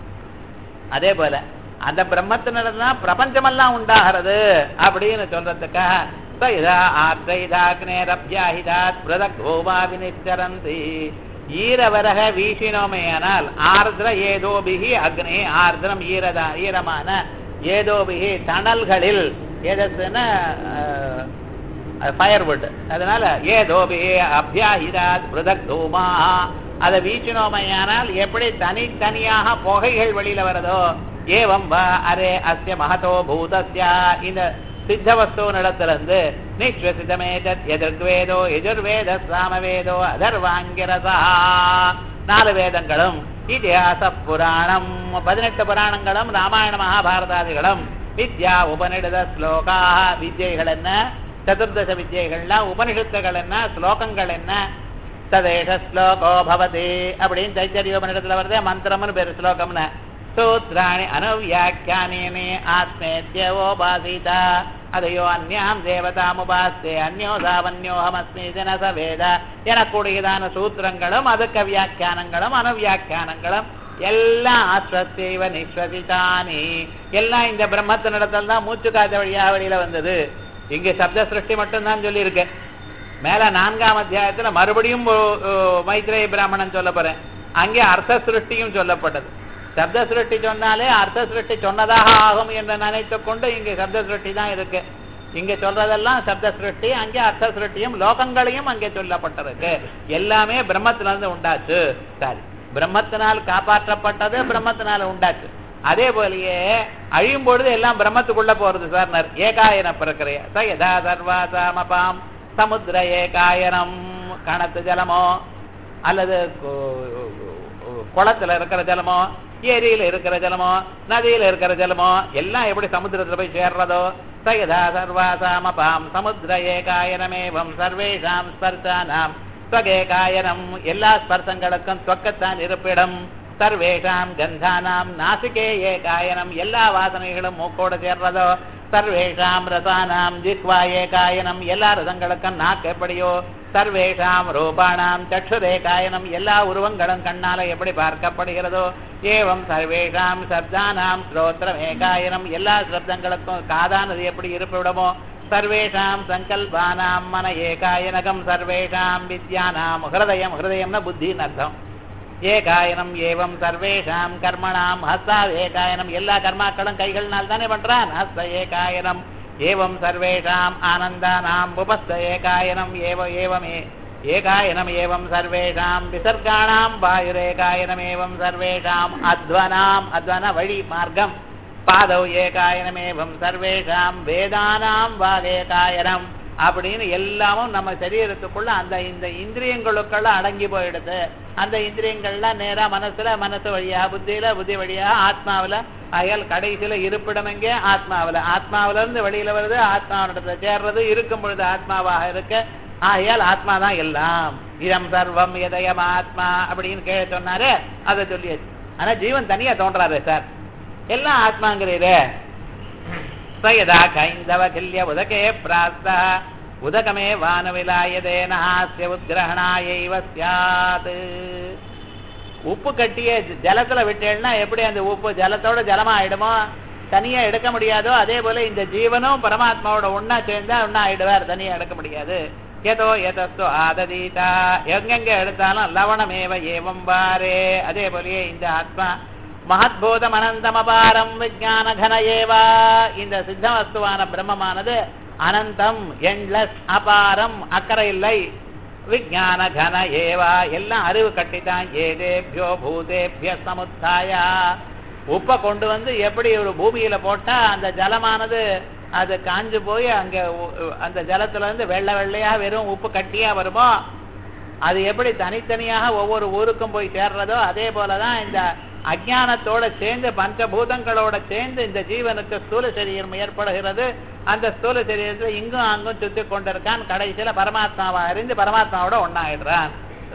அதே போல அந்த பிரம்மத்தினிடம் பிரபஞ்சமெல்லாம் உண்டாகிறது அப்படின்னு சொல்றதுக்காக ச இதா ஆர்த்தைதாக்னேரப்யாஹிதாத் பிரதக்ரோமா வினிச்சரந்தி ஈரவரக வீசினோமேயானால் ஆர்திர ஏதோபிகி அக்னே ஆர்திரம் ஈரதா ஈரமான ஏதோபிகி தணல்களில் எதத்துன்னா ஃபயர்வுட் அதனால ஏதோபி அபியாஹிராத் பிருதக் தூமா அதை வீச்சினோமையானால் எப்படி தனித்தனியாக புகைகள் வெளியில வருதோ ஏவம் வா அரே அஸ்ய மகதோ பூதஸ்யா இந்த சித்த வஸ்து நடத்திலிருந்து நிஸ்வசிதமே தத் எதிர்வேதோ எதிர்வேத சாமவேதோ அதர்வாங்கிரசா நாலு வேதங்களும் இதிகாச புராணம் பதினெட்டு புராணங்களும் ராமாயண மகாபாரதாதிகளும் வித்யா உபநிடத ஸ்லோகா வித்யைகள் என்ன சதுர்தச வித்யைகள்லாம் உபனிஷத்துகள் என்ன ஸ்லோகங்கள் என்ன ததேஷ ஸ்லோகோ பவதி அப்படின்னு தைத்தரிய உபனிடத்துல வருது மந்திரம்னு பேரு ஸ்லோகம்னு சூத்ராணி அனுவியாக்கியானே ஆத்மேத்யோபாசீதா அதையோ அந்யாம் தேவதாமுபாஸ்தே அந்யோ தாவன்யோஹமஸ்மி தின சவேத எனக்கூடியதான சூத்திரங்களும் அதுக்கு வியாக்கியானங்களும் அனுவியாக்கியானங்களும் எல்லாம் ஆஸ்வசைவ நிஸ்வசிதானி எல்லாம் இந்த பிரம்மத்தினிடத்தில் தான் மூச்சு காத்த வழியா வெளியில வந்தது இங்க சப்த சிருஷ்டி மட்டும்தான் சொல்லியிருக்கு மேல நான்காம் அத்தியாயத்துல மறுபடியும் ஒ- ஒ- மைத்ரேய பிராமணன் சொல்ல போறேன் அங்கே அர்த்த சிருஷ்டியும் சொல்லப்பட்டது சப்த சிருஷ்டி சொன்னாலே அர்த்த சிருஷ்டி சொன்னதாக ஆகும் என்று நினைத்துக் கொண்டு இங்க சப்த சிருஷ்டி தான் இருக்கு இங்க சொல்றதெல்லாம் சப்த சிருஷ்டி அங்கே அர்த்த சிருஷ்டியும் லோகங்களையும் அங்கே சொல்லப்பட்டிருக்கு எல்லாமே பிரம்மத்திலிருந்து உண்டாச்சு சரி பிரம்மத்தினால் காப்பாற்றப்பட்டது பிரம்மத்தினால உண்டாச்சு அதே போலயே அழியும் பொழுது எல்லாம் பிரம்மத்துக்குள்ள போறது சார் ஏகாயன பிரக்கிரைய ச யதா சர்வாசாமபாம் சமுத்திர ஏகாயனம் கணத்து ஜலமோ அல்லது கு- குளத்துல இருக்கிற ஜலமோ ஏரியில இருக்கிற ஜலமோ நதியில இருக்கிற ஜலமோ எல்லாம் எப்படி சமுத்திரத்துல போய் சேர்றதோ சயதா சர்வாசாமபாம் சமுத்திர ஏகாயனமேவம் சர்வேஷாம் ஸ்பர்சானாம் ஸ்வகேகாயனம் எல்லா ஸ்பர்சங்களுக்கும் தொக்கத்தான் இருப்பிடம் சர்வேஷாம் கந்தானாம் நாசிகே ஏகாயனம் எல்லா வாசனைகளும் மூக்கோடு சேர்றதோ சர்வேஷாம் ரசானாம் ஜிக்வா ஏகாயனம் எல்லா ரசங்களுக்கும் நாக்கு எப்படியோ சர்வேஷாம் ரூபானாம் சக்ஷுரேகாயனம் எல்லா உருவங்களும் கண்ணால எப்படி பார்க்கப்படுகிறதோ ஏவம் சர்வேஷாம் சப்தானாம் ஸ்ரோத்திரம் ஏகாயனம் எல்லா சப்தங்களுக்கும் காதானது எப்படி இருப்பிடமோ சர்வேஷாம் சங்கல்பானாம் மன ஏகாயனகம் சர்வேஷாம் வித்யானாம் ஹிருதயம் ஹிருதயம்னா புத்தின்னு அர்த்தம் ஏகாயனம் ஏவம் சர்வேஷாம் கர்மணாம் ஹஸ்தா ஏகாயனம் எல்லா கர்மாக்களும் கைகள்னால் தானே பண்றான் ஹஸ்த ஏகாயனம் ஏவம் சர்வேஷாம் ஆனந்தானாம் உபஸ்த ஏகாயனம் ஏவ ஏவமே ஏகாயனம் ஏவம் சர்வேஷாம் விசர்காணாம் வாயுரேகாயனம் ஏவம் சர்வேஷாம் அத்வனாம் அத்வன வழி மார்க்கம் பாதவ் ஏகாயனமேவம் சர்வேஷாம் வேதானாம் வாகேகாயனம் அப்படின்னு எல்லாமும் நம்ம சரீரத்துக்குள்ள அந்த இந்த இந்திரியங்களுக்குள்ள அடங்கி போயிடுது அந்த இந்திரியங்கள்லாம் நேரா மனசுல மனசு வழியா புத்தியில புத்தி வழியா ஆத்மாவுல ஆகையால் கடைசியில இருப்பிடம் எங்கே ஆத்மாவுல ஆத்மாவுல இருந்து வெளியில வருது ஆத்மாவிடத்துல சேர்றது இருக்கும் பொழுது ஆத்மாவாக இருக்க ஆகையால் ஆத்மா தான் எல்லாம் இதம் சர்வம் இதயம் ஆத்மா அப்படின்னு கேட்க சொன்னாரு அதை சொல்லியாச்சு ஆனா ஜீவன் தனியா தோன்றாரு சார் எல்லாம் ஆத்மாங்கிறீரு சயதா கைந்தவ கில்ய உதகே பிராஸ்த உதகமே வானவிலாயதேன ஹாஸ்ய உத்கிரகணாயைவ சியாத் உப்பு கட்டிய ஜலத்துல விட்டேன்னா எப்படி அந்த உப்பு ஜலத்தோட ஜலமா ஆயிடுமோ தனியா எடுக்க முடியாதோ அதே போல இந்த ஜீவனும் பரமாத்மாவோட ஒன்னா சேர்ந்தா ஒன்னா ஆயிடுவார் தனியா எடுக்க முடியாது ஏதோ எதஸ்தோ ஆததீதா எங்கெங்க எடுத்தாலும் லவணமேவ ஏவம் பாரே அதே போலயே இந்த ஆத்மா மகத்பூதம் அனந்தமபாரம் விஜான கன ஏவா இந்த சித்த வஸ்துவான பிரம்மமானது அனந்தம் எண்லஸ் அபாரம் அக்கறை இல்லை விஜான கன ஏவா எல்லாம் அறிவு கட்டித்தான் ஏதேபியோ பூதேபிய சமுத்தாயா உப்பை கொண்டு வந்து எப்படி ஒரு பூமியில போட்டா அந்த ஜலமானது அது காஞ்சு போய் அங்க உ- அந்த ஜலத்துல இருந்து வெள்ளை வெள்ளையா வெறும் உப்பு கட்டியா வருமோ அது எப்படி தனித்தனியாக ஒவ்வொரு ஊருக்கும் போய் சேர்றதோ அதே போலதான் இந்த அஜானத்தோட சேர்ந்து பஞ்சபூதங்களோட சேர்ந்து இந்த ஜீவனுக்கு ஸ்தூல சரீரம் ஏற்படுகிறது அந்த ஸ்தூல சரீரத்துல இங்கும் அங்கும் சுத்தி கொண்டிருக்கான் கடைசியில பரமாத்மாவா அறிந்து பரமாத்மாவோட ஒன்னாயிடுறான்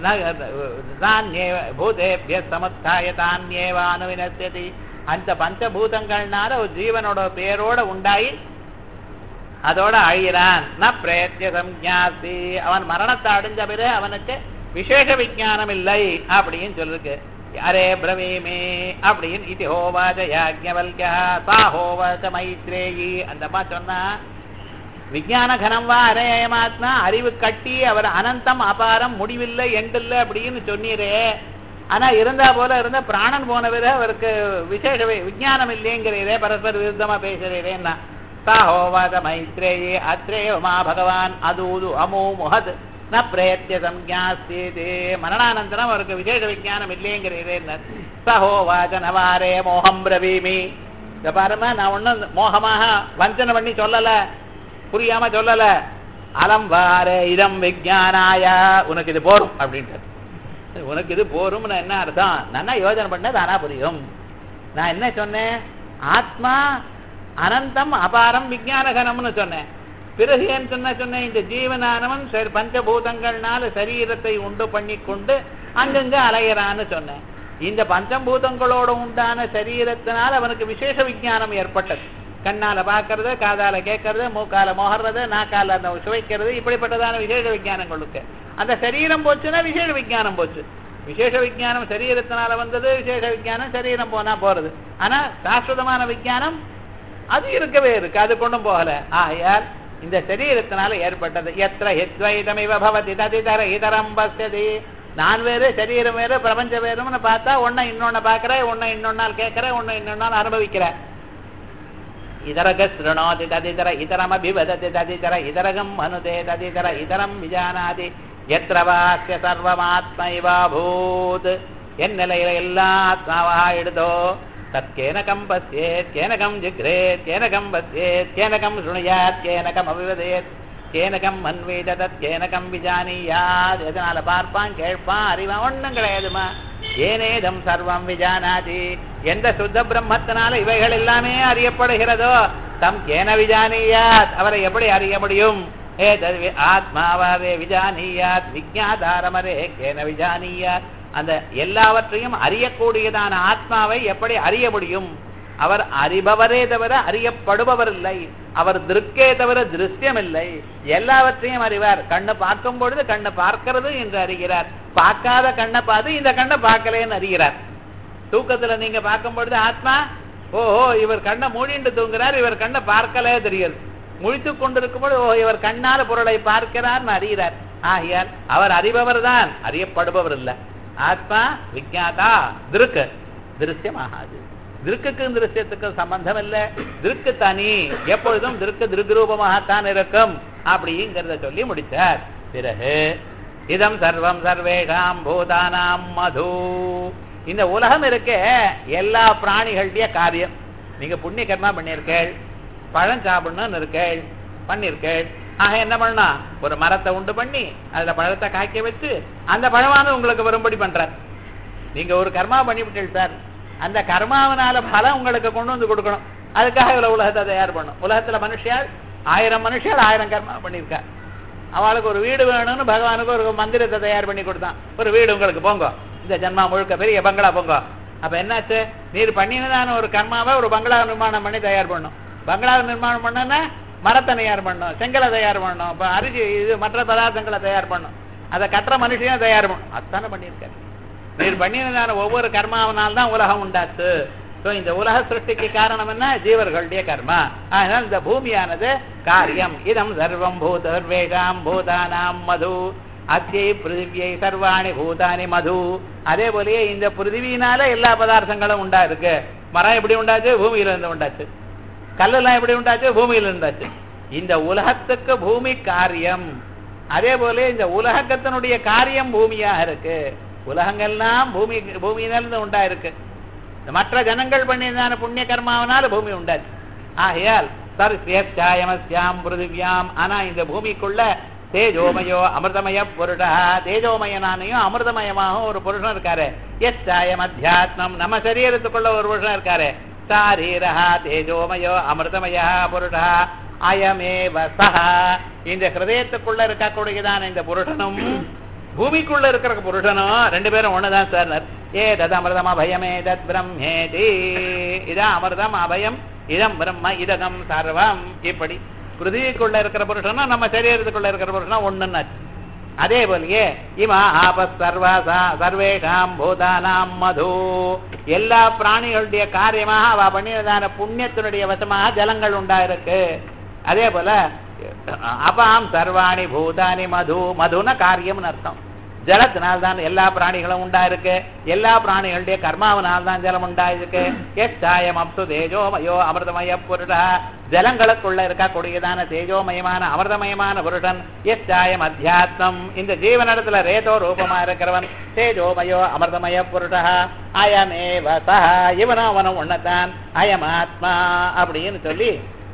தானியேவ பூதேபிய சமுத்தாய தானியேவ அனுவினத்தி அந்த பஞ்சபூதங்கள்னால ஒரு ஜீவனோட பேரோட உண்டாயி அதோட அழிகிறான் ந பிரயத்திய சம்ஞாசி அவன் மரணத்தை அடைஞ்ச பிறகு அவனுக்கு விசேஷ விஞ்ஞானம் இல்லை அப்படின்னு சொல்லிருக்கு யாரே பிரவீமே அப்படின்னு இது ஹோவாஜ யாஜ்ஞவல்யா சா ஹோவாஜ மைத்ரேயி அந்த அம்மா சொன்னா விஞ்ஞான கனம் வா அரேயமாத்மா அறிவு கட்டி அவர் அனந்தம் அபாரம் முடிவில்லை எண்டில்லை அப்படின்னு சொன்னீரே ஆனா இருந்தா போல இருந்த பிராணன் போன பிறகு அவருக்கு விசேஷ வி- விஞ்ஞானம் இல்லைங்கிறீரே பரஸ்பர விருத்தமா பேசுறீரேன்னா சா ஹோவாத மைத்ரேயே அத்ரேய மா பகவான் அதூது அமோ முகத் ந பிரயத்திய சம்ஞாஸ்தே மரணானந்தரம் அவருக்கு விசேஷ விஞ்ஞானம் இல்லைங்கிறீரே சஹோவாச்ச நவாரே மோகம் பிரவீமி இந்த பாருமா நான் ஒண்ணும் மோகமாக வஞ்சனை பண்ணி சொல்லல புரியாம சொல்லல அலம் வார இதம் விஜயானாய உனக்கு இது போரும் அப்படின்ட்டு உனக்கு இது போரும்னு என்ன அர்த்தம் நல்லா யோஜனை பண்ண தானா புரியும் நான் என்ன சொன்னேன் ஆத்மா அனந்தம் அபாரம் விஜயானகனம்னு சொன்னேன் பிறகு ஏன் சொன்ன சொன்னேன் இந்த ஜீவனானவன் சரி பஞ்சபூதங்கள்னால சரீரத்தை உண்டு பண்ணி கொண்டு அங்கங்க அலையறான்னு சொன்னேன் இந்த பஞ்சபூதங்களோட உண்டான சரீரத்தினால அவனுக்கு விசேஷ விஞ்ஞானம் ஏற்பட்டது கண்ணால பார்க்கறது காதால கேட்கறது மூக்கால மோகறது நாக்கால அந்த சுவைக்கிறது இப்படிப்பட்டதான விசேஷ விஞ்ஞானங்களுக்கு அந்த சரீரம் போச்சுன்னா விசேஷ விஞ்ஞானம் போச்சு விசேஷ விஞ்ஞானம் சரீரத்தினால வந்தது விசேஷ விஞ்ஞானம் சரீரம் போனா போறது ஆனா சாஸ்வதமான விஞ்ஞானம் அது இருக்கவே இருக்கு அது கொண்டும் போகல ஆகையால் இந்த சரீரத்தினால ஏற்பட்டது எத்திர ஹித்வைதமிவ பவதி ததிதர இதரம் பஸ்யதி நான் வேறு சரீரம் வேறு பிரபஞ்சம் வேறும்னு பார்த்தா ஒன்னை இன்னொன்னு பார்க்கற ஒன்னை இன்னொன்னால் கேட்கற ஒன்னை இன்னொன்னால் அனுபவிக்கிற இதரக ஸ்ருணோதி ததிதர இதரமபிவததி ததிதர இதரகம் மனுதே ததிதர இதரம் விஜானாதி எத்திர வாக்கிய சர்வமாத்மைவா பூத் என் நிலையில எல்லா ஆத்மாவா எடுதோ தற்கேனகம் பசியேத் கேனகம் ஜிக்ரேத் கேனகம் பசியேத் கேனகம் சுணுயாத் கேனகம் அபிவதேத் கேனகம் மன்வேத தத் கேனகம் விஜானியாத் எதனால பார்ப்பான் கேட்பான் அறிவான் ஒண்ணும் கிடையாதுமா ஏனேதம் சர்வம் விஜானாதி எந்த சுத்த பிரம்மத்தினால இவைகள் எல்லாமே அறியப்படுகிறதோ தம் கேன விஜானியாத் அவரை எப்படி அறிய முடியும் ஏ தது ஆத்மாவாவே விஜானியாத் விஜாதாரமரே கேன விஜானியாத் அந்த எல்லாவற்றையும் அறியக்கூடியதான ஆத்மாவை எப்படி அறிய முடியும் அவர் அறிபவரே தவிர அறியப்படுபவர் இல்லை அவர் திருக்கே தவிர திருஷ்யம் இல்லை எல்லாவற்றையும் அறிவார் கண்ணு பார்க்கும் பொழுது கண்ணு பார்க்கிறது என்று அறிகிறார் பார்க்காத கண்ணை பார்த்து இந்த கண்ணை பார்க்கலேன்னு அறிகிறார் தூக்கத்துல நீங்க பார்க்கும் பொழுது ஆத்மா ஓஹோ இவர் கண்ணை மூடிண்டு தூங்குறார் இவர் கண்ணை பார்க்கலே தெரியுது முழித்து கொண்டிருக்கும் பொழுது ஓ இவர் கண்ணால பொருளை பார்க்கிறார்னு அறிகிறார் ஆகையால் அவர் அறிபவர் தான் அறியப்படுபவர் இல்ல ஆத்மா விஜாதா திருக்கு திருஷ்யமாகாது திருக்குக்கும் திருஷ்யத்துக்கும் சம்பந்தம் இல்ல திருக்கு தனி எப்பொழுதும் திருக்கு திருக்குரூபமாகத்தான் இருக்கும் அப்படிங்கிறத சொல்லி முடிச்சார் பிறகு இதம் சர்வம் சர்வேஷாம் பூதானாம் மது இந்த உலகம் இருக்கே எல்லா பிராணிகளுடைய காரியம் நீங்க புண்ணிய கர்மா பண்ணியிருக்கேள் பழம் சாப்பிடணும்னு இருக்கேள் பண்ணியிருக்கேள் ஆக என்ன பண்ணா ஒரு மரத்தை உண்டு பண்ணி அதுல பழத்தை காய்க்க வச்சு அந்த பழமானது உங்களுக்கு வரும்படி பண்றார் நீங்க ஒரு கர்மா பண்ணிவிட்டீங்க சார் அந்த கர்மாவனால பலம் உங்களுக்கு கொண்டு வந்து கொடுக்கணும் அதுக்காக இவ்வளவு உலகத்தை தயார் பண்ணும் உலகத்துல மனுஷியால் ஆயிரம் மனுஷியால் ஆயிரம் கர்மா பண்ணியிருக்கா அவளுக்கு ஒரு வீடு வேணும்னு பகவானுக்கு ஒரு மந்திரத்தை தயார் பண்ணி கொடுத்தான் ஒரு வீடு உங்களுக்கு போங்க இந்த ஜன்மா முழுக்க பெரிய பங்களா போங்க அப்ப என்னாச்சு நீர் பண்ணினதான ஒரு கர்மாவை ஒரு பங்களா நிர்மாணம் பண்ணி தயார் பண்ணும் பங்களா நிர்மாணம் பண்ணனா மரத்தை தயார் பண்ணணும் செங்கலை தயார் பண்ணணும் இப்ப அரிசி இது மற்ற பதார்த்தங்களை தயார் பண்ணணும் அதை கட்டுற மனுஷனையும் தயார் பண்ணணும் அத்தானே பண்ணியிருக்காரு நீர் பண்ணினதான ஒவ்வொரு கர்மாவனால் தான் உலகம் உண்டாச்சு சோ இந்த உலக சிருஷ்டிக்கு காரணம் என்ன ஜீவர்களுடைய கர்மா அதனால் இந்த பூமியானது காரியம் இதம் சர்வம் பூத சர்வேஷாம் பூதானாம் மது அத்தியை பிருத்திவியை சர்வாணி பூதானி மது அதே போலயே இந்த பிருத்திவியினால எல்லா பதார்த்தங்களும் உண்டா இருக்கு மரம் எப்படி உண்டாச்சு பூமியில இருந்து உண்டாச்சு கல்லெல்லாம் எப்படி உண்டாச்சு பூமியில இருந்தாச்சு இந்த உலகத்துக்கு பூமி காரியம் அதே போல இந்த உலகத்தினுடைய காரியம் பூமியாக இருக்கு உலகங்கள்லாம் பூமி பூமியிலிருந்து உண்டா இருக்கு இந்த மற்ற ஜனங்கள் பண்ணியதான புண்ணிய கர்மாவனால பூமி உண்டாச்சு ஆகையால் சர்சியாம் பிருதிவியாம் ஆனா இந்த பூமிக்குள்ள தேஜோமயோ அமிர்தமய புருடா தேஜோமயனானையும் அமிர்தமயமாகவும் ஒரு புருஷன் இருக்காரு எஸ்டாயம் அத்தியாத்மம் நம்ம சரீரத்துக்குள்ள ஒரு புருஷன் இருக்காரு சாரீரா தேஜோமயோ அமிர்தமய புருடா அயமேவ சஹா இந்த ஹிருதயத்துக்குள்ள இருக்கக்கூடியதான இந்த புருஷனும் பூமிக்குள்ள இருக்கிற புருஷனும் ரெண்டு பேரும் ஒண்ணுதான் சார் ஏ தத் அமிர்தம் அபயமே தத் பிரம்மேதி இதான் அமிர்தம் அபயம் இதம் பிரம்ம இதகம் சர்வம் இப்படி பிருத்திவிக்குள்ள இருக்கிற புருஷனும் நம்ம சரீரத்துக்குள்ள இருக்கிற புருஷனும் ஒண்ணுன்னாச்சு அதே போலயே இமா ஆப சர்வசா சர்வேஷாம் பூதானாம் மது எல்லா பிராணிகளுடைய காரியமாக அவ பண்ணியதான புண்ணியத்தினுடைய வசமாக ஜலங்கள் உண்டாயிருக்கு அதே போல அபாம் சர்வாணி பூதானி மது மதுன காரியம்னு அர்த்தம் ஜலத்தினால் தான் எல்லா பிராணிகளும் உண்டாயிருக்கு எல்லா பிராணிகளுடைய கர்மாவினால் தான் ஜலம் உண்டாயிருக்கு எச்சாயம் அப்சு தேஜோமயோ அமிர்தமய புருடா ஜலங்களுக்குள்ள இருக்கக்கூடியதான தேஜோமயமான அமிர்தமயமான புருஷன் எச்சாயம் அத்தியாத்மம் இந்த ஜீவனிடத்துல ரேதோ ரூபமா இருக்கிறவன் தேஜோமயோ அமிர்தமய புருடா அயமேவ சஹ இவனும் அவனும் ஒன்னதான் அயம் ஆத்மா அப்படின்னு சொல்லி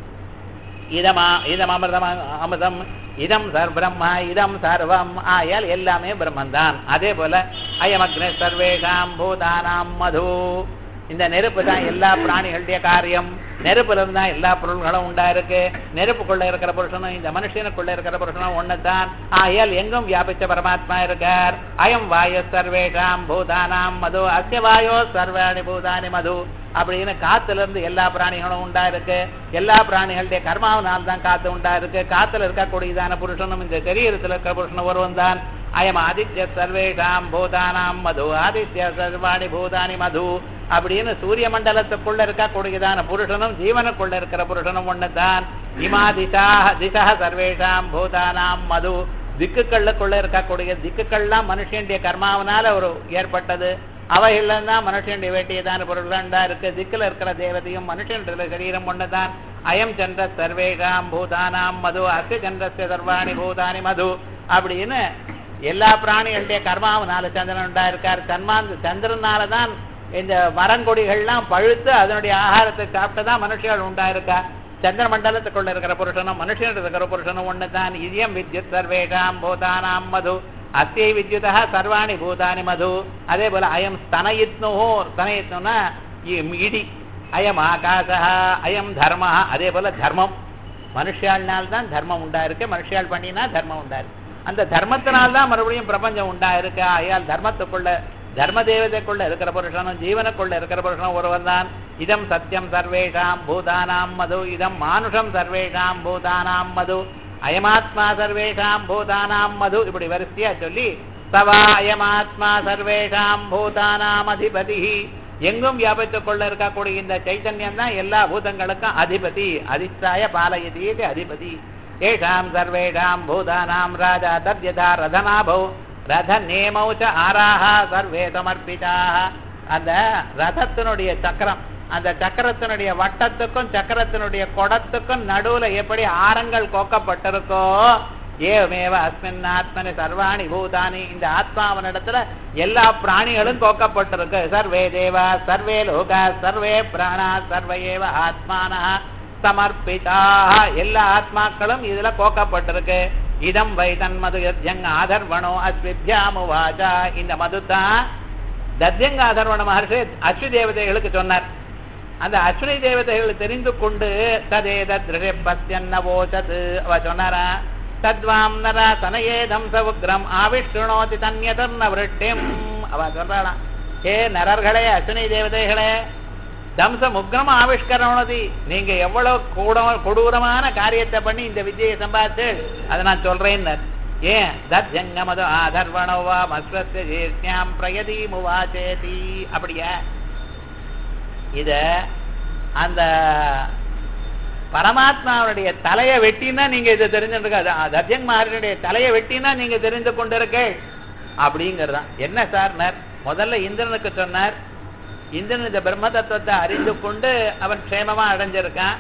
இதமா இதம் அமிர்தம் அமிர்தம் இதம் சர் பிரம்மா இதம் சர்வம் ஆயால் எல்லாமே பிரம்மந்தான் அதே போல அயமக்னே சர்வேஷாம் பூதானாம் மது இந்த நெருப்பு தான் எல்லா பிராணிகளுடைய காரியம் நெருப்புல இருந்தா எல்லா பொருள்களும் உண்டா இருக்கு நெருப்புக்குள்ள இருக்கிற புருஷனும் இந்த மனுஷனுக்குள்ள இருக்கிற புருஷனும் ஒண்ணுதான் ஆகையால் எங்கும் வியாபிச்ச பரமாத்மா இருக்கார் அயம் வாயு சர்வேஷாம் பூதானாம் மது அஸ்ய வாயோ சர்வாணி பூதானி மது அப்படின்னு காத்துல இருந்து எல்லா பிராணிகளும் உண்டா இருக்கு எல்லா பிராணிகளுடைய கர்மாவனால் தான் காத்து உண்டா இருக்கு காத்துல இருக்கக்கூடியதான புருஷனும் இந்த சரீரத்தில் இருக்கிற புருஷனும் ஒருவன் தான் அயம் ஆதித்ய சர்வேஷாம் பூதானாம் மது ஆதித்ய சர்வாணி பூதானி மது அப்படின்னு சூரிய மண்டலத்துக்குள்ள இருக்கக்கூடியதான புருஷனும் ஜீவனுக்குள்ள இருக்கிற புருஷனும் ஒண்ணுதான் இமா திசா திசா சர்வேஷாம் பூதானாம் மது திக்குகளுக்குள்ள இருக்கக்கூடிய திக்குகள்லாம் மனுஷனுடைய கர்மாவனால ஒரு ஏற்பட்டது அவைகள்ல தான் மனுஷனுடைய வேண்டியதான பொருள்கள் தான் இருக்கு திக்குல இருக்கிற தேவதையும் மனுஷனுடைய சரீரம் ஒண்ணுதான் அயம் சந்திர சர்வேஷாம் பூதானாம் மது அஸ்ய சந்திரஸ்ய சர்வாணி பூதானி மது அப்படின்னு எல்லா பிராணிகளுடைய கர்மாவனால சந்திரன் உண்டா இருக்கார் சன்மாந்த சந்திரனால தான் இந்த மரங்கொடிகள்லாம் பழுத்து அதனுடைய ஆகாரத்தை சாப்பிட்டு தான் மனுஷர்கள் உண்டா இருக்கா சந்திர மண்டலத்துக்குள்ள இருக்கிற புருஷனும் மனுஷன் இருக்கிற புருஷனும் ஒண்ணுதான் இதயம் வித்யுத் சர்வேஷாம் பூதானாம் மது அத்தியை வித்யுதா சர்வாணி பூதானி மது அதே போல அயம் ஸ்தனயித்னோ ஸ்தனயித்னா இடி அயம் ஆகாசா அயம் தர்ம அதே போல தர்மம் மனுஷாள்னால் தான் தர்மம் உண்டா இருக்கு மனுஷாள் பண்ணினா தர்மம் உண்டா இருக்கு அந்த தர்மத்தினால் தான் மறுபடியும் பிரபஞ்சம் உண்டா இருக்கு ஆயால் தர்மத்துக்குள்ள தர்ம தேவதைக்குள்ள இருக்கிற புருஷனும் ஜீவனுக்குள்ள இருக்கிற புருஷனும் ஒருவர் தான் இதம் சத்தியம் சர்வேஷாம் பூதானாம் மது இதம் மானுஷம் சர்வேஷாம் பூதானாம் மது அயமாத்மா சர்வேஷாம் பூதானாம் மது இப்படி வரிசையா சொல்லி சவா அயமாத்மா சர்வேஷாம் பூதானாம் அதிபதி எங்கும் வியாபித்துக் கொள்ள இருக்கக்கூடிய இந்த சைத்தன்யம் தான் எல்லா பூதங்களுக்கும் அதிபதி அதிஷ்டாய பாலயதி இது அதிபதி ஏஷாம் சர்வேஷாம் பூதானாம் ராஜா தத்யதா ரதநாபௌ ரத நேமௌ ச ஆராஹா சர்வே சமர்ப்பிதாக அந்த ரதத்தினுடைய சக்கரம் அந்த சக்கரத்தினுடைய வட்டத்துக்கும் சக்கரத்தினுடைய குடத்துக்கும் நடுவுல எப்படி ஆரங்கள் கோக்கப்பட்டிருக்கோ ஏவமேவ அஸ்மின் ஆத்மனி சர்வாணி பூதானி இந்த ஆத்மாவனிடத்துல எல்லா பிராணிகளும் கோக்கப்பட்டிருக்கு சர்வே தேவா சர்வே லோகா சர்வே பிராணா சர்வ ஏவ ஆத்மானா சமர்ப்பிதாக எல்லா ஆத்மாக்களும் இதுல கோக்கப்பட்டிருக்கு இதம் வை தன்மது யத்யங் ஆதர்வணோ அஸ்வித்யாமுவாச்சா இந்த மது தான் தத்யங்க ஆதர்வண மகர்ஷி அஸ்வி தேவதைகளுக்கு சொன்னார் அந்த அஸ்வினி தேவதைகள் தெரிந்து கொண்டு ததேத பத்தியன்னவோச்சது அவ சொன்னாரா தத்வாம் நரா தனயேதம் சவுக்ரம் ஆவிஷ்ணுணோதி தன்யதர்ண விருட்டிம் அவ சொல்றாளாம் ஏ நரர்களே அஸ்வினி தேவதைகளே தம்சம் உக்ரம் ஆவிஷ்கரணதி நீங்க எவ்வளவு கூட கொடூரமான காரியத்தை பண்ணி இந்த வித்தியை சம்பாதிச்சு அதை நான் சொல்றேன்னு ஏன் தத்யங்கமது ஆதர்வணவா மஸ்வஸ்ய ஜீர்ஷ்யாம் பிரயதி முவாச்சேதி அப்படியா இத அந்த பரமாத்மாவுடைய தலையை வெட்டினா நீங்க இதை தெரிஞ்சுருக்க தர்ஜன் மகாரனுடைய தலையை வெட்டினா நீங்க தெரிந்து கொண்டிருக்க அப்படிங்கறதான் என்ன சார் முதல்ல இந்திரனுக்கு சொன்னார் இந்திரன் இந்த பிரம்ம தத்துவத்தை அறிந்து கொண்டு அவன் க்ஷேமமா அடைஞ்சிருக்கான்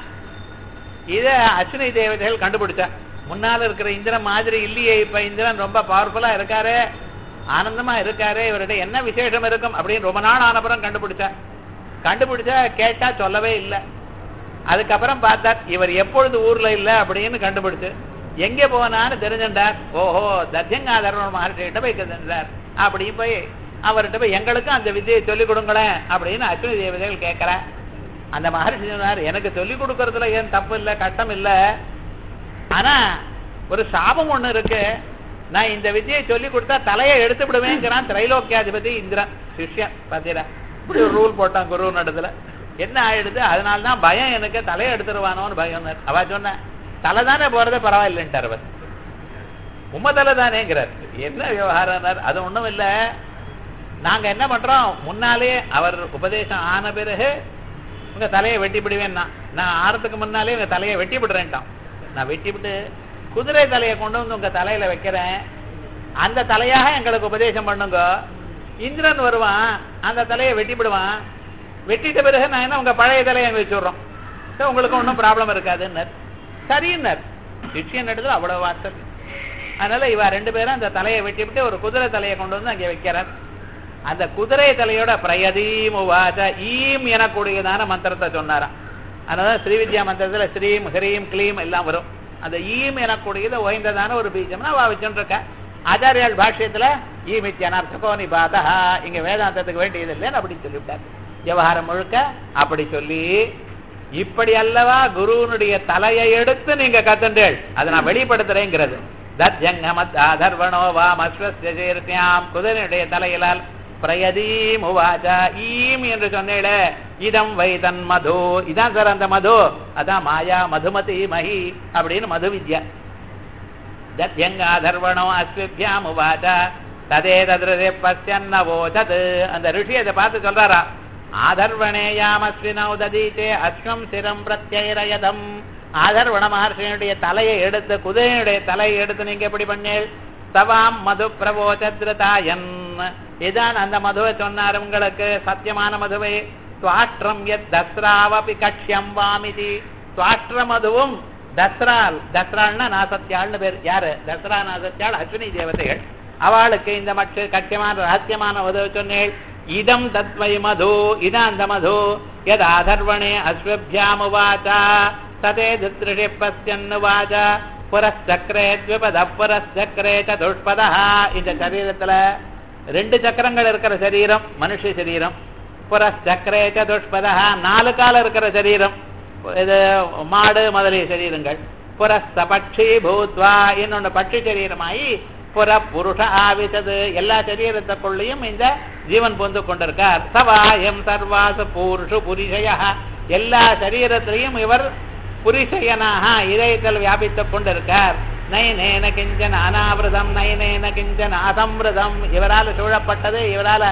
இத அஸ்வினி தேவதைகள் கண்டுபிடிச்சான் முன்னால இருக்கிற இந்திரன் மாதிரி இல்லையே இப்ப இந்திரன் ரொம்ப பவர்ஃபுல்லா இருக்காரு ஆனந்தமா இருக்காரு இவர்கிட்ட என்ன விசேஷம் இருக்கும் அப்படின்னு ரொம்ப நாள் ஆனப்புறம் கண்டுபிடிச்சா கண்டுபிடிச்சா கேட்டா சொல்லவே இல்லை அதுக்கப்புறம் பார்த்தார் இவர் எப்பொழுது ஊர்ல இல்ல அப்படின்னு கண்டுபிடிச்சு எங்க போனான்னு தெரிஞ்சுட்டார் ஓஹோ தர்ஜங்காதரன் மகர்ஷிகிட்ட போய் சென்றார் அப்படி போய் அவர்கிட்ட போய் எங்களுக்கும் அந்த வித்தியை சொல்லிக் கொடுங்களேன் அப்படின்னு அஸ்வினி தேவதைகள் கேட்கிற அந்த மகர்ஷி சொன்னார் எனக்கு சொல்லிக் கொடுக்கறதுல ஏன் தப்பு இல்லை கட்டம் இல்லை ஆனா ஒரு சாபம் ஒண்ணு இருக்கு நான் இந்த வித்தியை சொல்லி கொடுத்தா தலையை எடுத்து விடுவேங்கிறான் திரைலோக்கியாதிபதி இந்திரன் சிஷ்யன் பாத்தீரா இப்படி ஒரு ரூல் போட்டான் குரு நடத்துல என்ன ஆயிடுது அதனால தான் பயம் எனக்கு தலையை எடுத்துருவானோன்னு பயம் அவ சொன்ன தலை தானே போறதே பரவாயில்லைன்ட்டார் அவர் உம்ம தலை தானேங்கிறார் என்ன விவகாரம் அது ஒண்ணும் இல்ல நாங்க என்ன பண்றோம் முன்னாலே அவர் உபதேசம் ஆன பிறகு உங்க தலையை வெட்டி விடுவேன்னா நான் ஆறதுக்கு முன்னாலே உங்க தலையை வெட்டி விடுறேன்ட்டான் நான் வெட்டி விட்டு குதிரை தலையை கொண்டு வந்து உங்க தலையில வைக்கிறேன் அந்த தலையாக எங்களுக்கு உபதேசம் பண்ணுங்க இந்திரன் வருவான் அந்த தலையை வெட்டி விடுவான் வெட்டிட்ட பிறகு நான் என்ன உங்க பழைய தலையை அங்க வச்சுடுறோம் சரி உங்களுக்கு ஒன்றும் ப்ராப்ளம் இருக்காதுன்னர் சரின்னர் சிஷ்யன் இடத்துல அவ்வளவு வாசல் அதனால இவ ரெண்டு பேரும் அந்த தலையை வெட்டி விட்டு ஒரு குதிரை தலையை கொண்டு வந்து அங்கே வைக்கிறார் அந்த குதிரை தலையோட பிரயதீம் உவாச்ச ஈம் எனக்கூடியதான மந்திரத்தை சொன்னாராம் அதனால ஸ்ரீவித்யா மந்திரத்துல ஸ்ரீம் ஹ்ரீம் க்ளீம் எல்லாம் வரும் அந்த ஈம் எனக்கூடியது ஓய்ந்ததான ஒரு பீஜம்னா அவ வச்சுருக்க ஆச்சாரியால் பாஷ்யத்துல ஈமித்யனர்த்தகோ நிபாதா இங்க வேதாந்தத்துக்கு வேண்டியது இல்லைன்னு அப்படி சொல்லிவிட்டார் விவகாரம் முழுக்க அப்படி சொல்லி இப்படி அல்லவா குருவனுடைய தலையை எடுத்து நீங்க கத்துண்டேள் அதை நான் வெளிப்படுத்துறேங்கிறது தத்யங்கமத் ஆதர்வணோ வா மஸ்வஸ்யாம் குதிரையுடைய தலையிலால் பிரயதீம் உவாச்ச ஈம் என்று சொன்னேளே இதம் வைதன் மது இதான் சார் அந்த மது அதான் மாயா மதுமதி மகி அப்படின்னு மது வித்யா தத்யங்காதர்வணோ அஸ்விபியாம் உவாச்ச ததே ததிரதே பசியன்னவோச்சது அந்த ரிஷி அதை பார்த்து சொல்றாரா ஆதர்வணேயாமஸ்வினௌ ததீச்சே அஸ்வம் சிரம் பிரத்யரயதம் ஆதர்வண மகர்ஷியனுடைய தலையை எடுத்து குதிரையுடைய தலையை எடுத்து நீங்க எப்படி பண்ணீள் சவாம் மது பிரவோச்சத்ருதாயன் இதான் அந்த மதுவை சொன்னார் உங்களுக்கு சத்தியமான மதுவை துவாஷ்டிரம் எத் தஸ்ராவபி கட்சியம் வாமிதி துவாஷ்டிர மதுவும் தஸ்ரால் தஸ்ரால்னா நாசத்தியாள்னு பேர் யாரு தஸ்ரா நாசத்தியாள் அஸ்வினி தேவதைகள் அவளுக்கு இந்த மற்ற கட்சியமான ரகசியமான மதுவை சொன்னேள் இதம் தத்வை மது இதான் அந்த மது எத் ஆதர்வணே அஸ்வபியாமுவாச்சா ததே திருஷி பசியன்னுவாச்ச புரச்சக்கரே த்விபத புரச்சக்கரே சதுஷ்பதா இந்த சரீரத்துல ரெண்டு சக்கரங்கள் இருக்கிற சரீரம் மனுஷ சரீரம் புரச்சக்கரே சதுஷ்பதா நாலு காலம் இருக்கிற சரீரம் இது மாடு முதலிய சரீரங்கள் புரஸ்த பட்சி பூத்வா இன்னொன்னு பட்சி சரீரமாயி புற புருஷ ஆவிசது எல்லா சரீரத்துக்குள்ளேயும் இந்த ஜீவன் பொந்து கொண்டிருக்கார் சவாயம் சர்வாசு பூருஷு புரிஷய எல்லா சரீரத்திலையும் இவர் புரிஷயனாக இதயத்தில் வியாபித்துக் கொண்டிருக்கார் நயனேன கிஞ்சன் அனாவிரதம் நயனேன கிஞ்சன் அசம்பிரதம் இவரால் சூழப்பட்டது இவரால்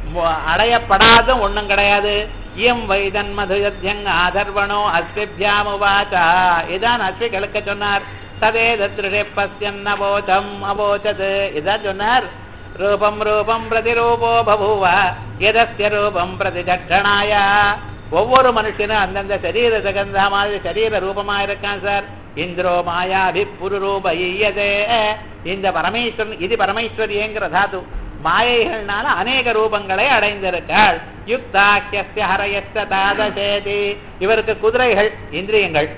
அடையப்படாத ஒண்ணும் கிடையாது இயம் வைதன் மதுயத்யங் ஆதர்வனோ அஸ்விபியாமுவாச்சா இதான் அஸ்விகளுக்கு சொன்னார் ததே தத்ருஷே பசியன் அபோச்சம் அபோச்சது இதான் சொன்னார் ரூபம் ரூபம் பிரதிரூபோ பபூவ எதஸ்ய ரூபம் பிரதிஜக்ஷணாய ஒவ்வொரு மனுஷனும் அந்தந்த சரீர தகுந்த மாதிரி சரீர ரூபமா இருக்கான் சார் இந்திரோ மாயாபி புருரூப ஈயதே இந்த பரமேஸ்வரன் இது பரமேஸ்வரியங்கிற தாது மாயைகள்னால அநேக ரூபங்களை அடைந்திருக்காள் யுக்தாக்கிய ஹரயஸ்த தாதசேதி இவருக்கு குதிரைகள் இந்திரியங்கள்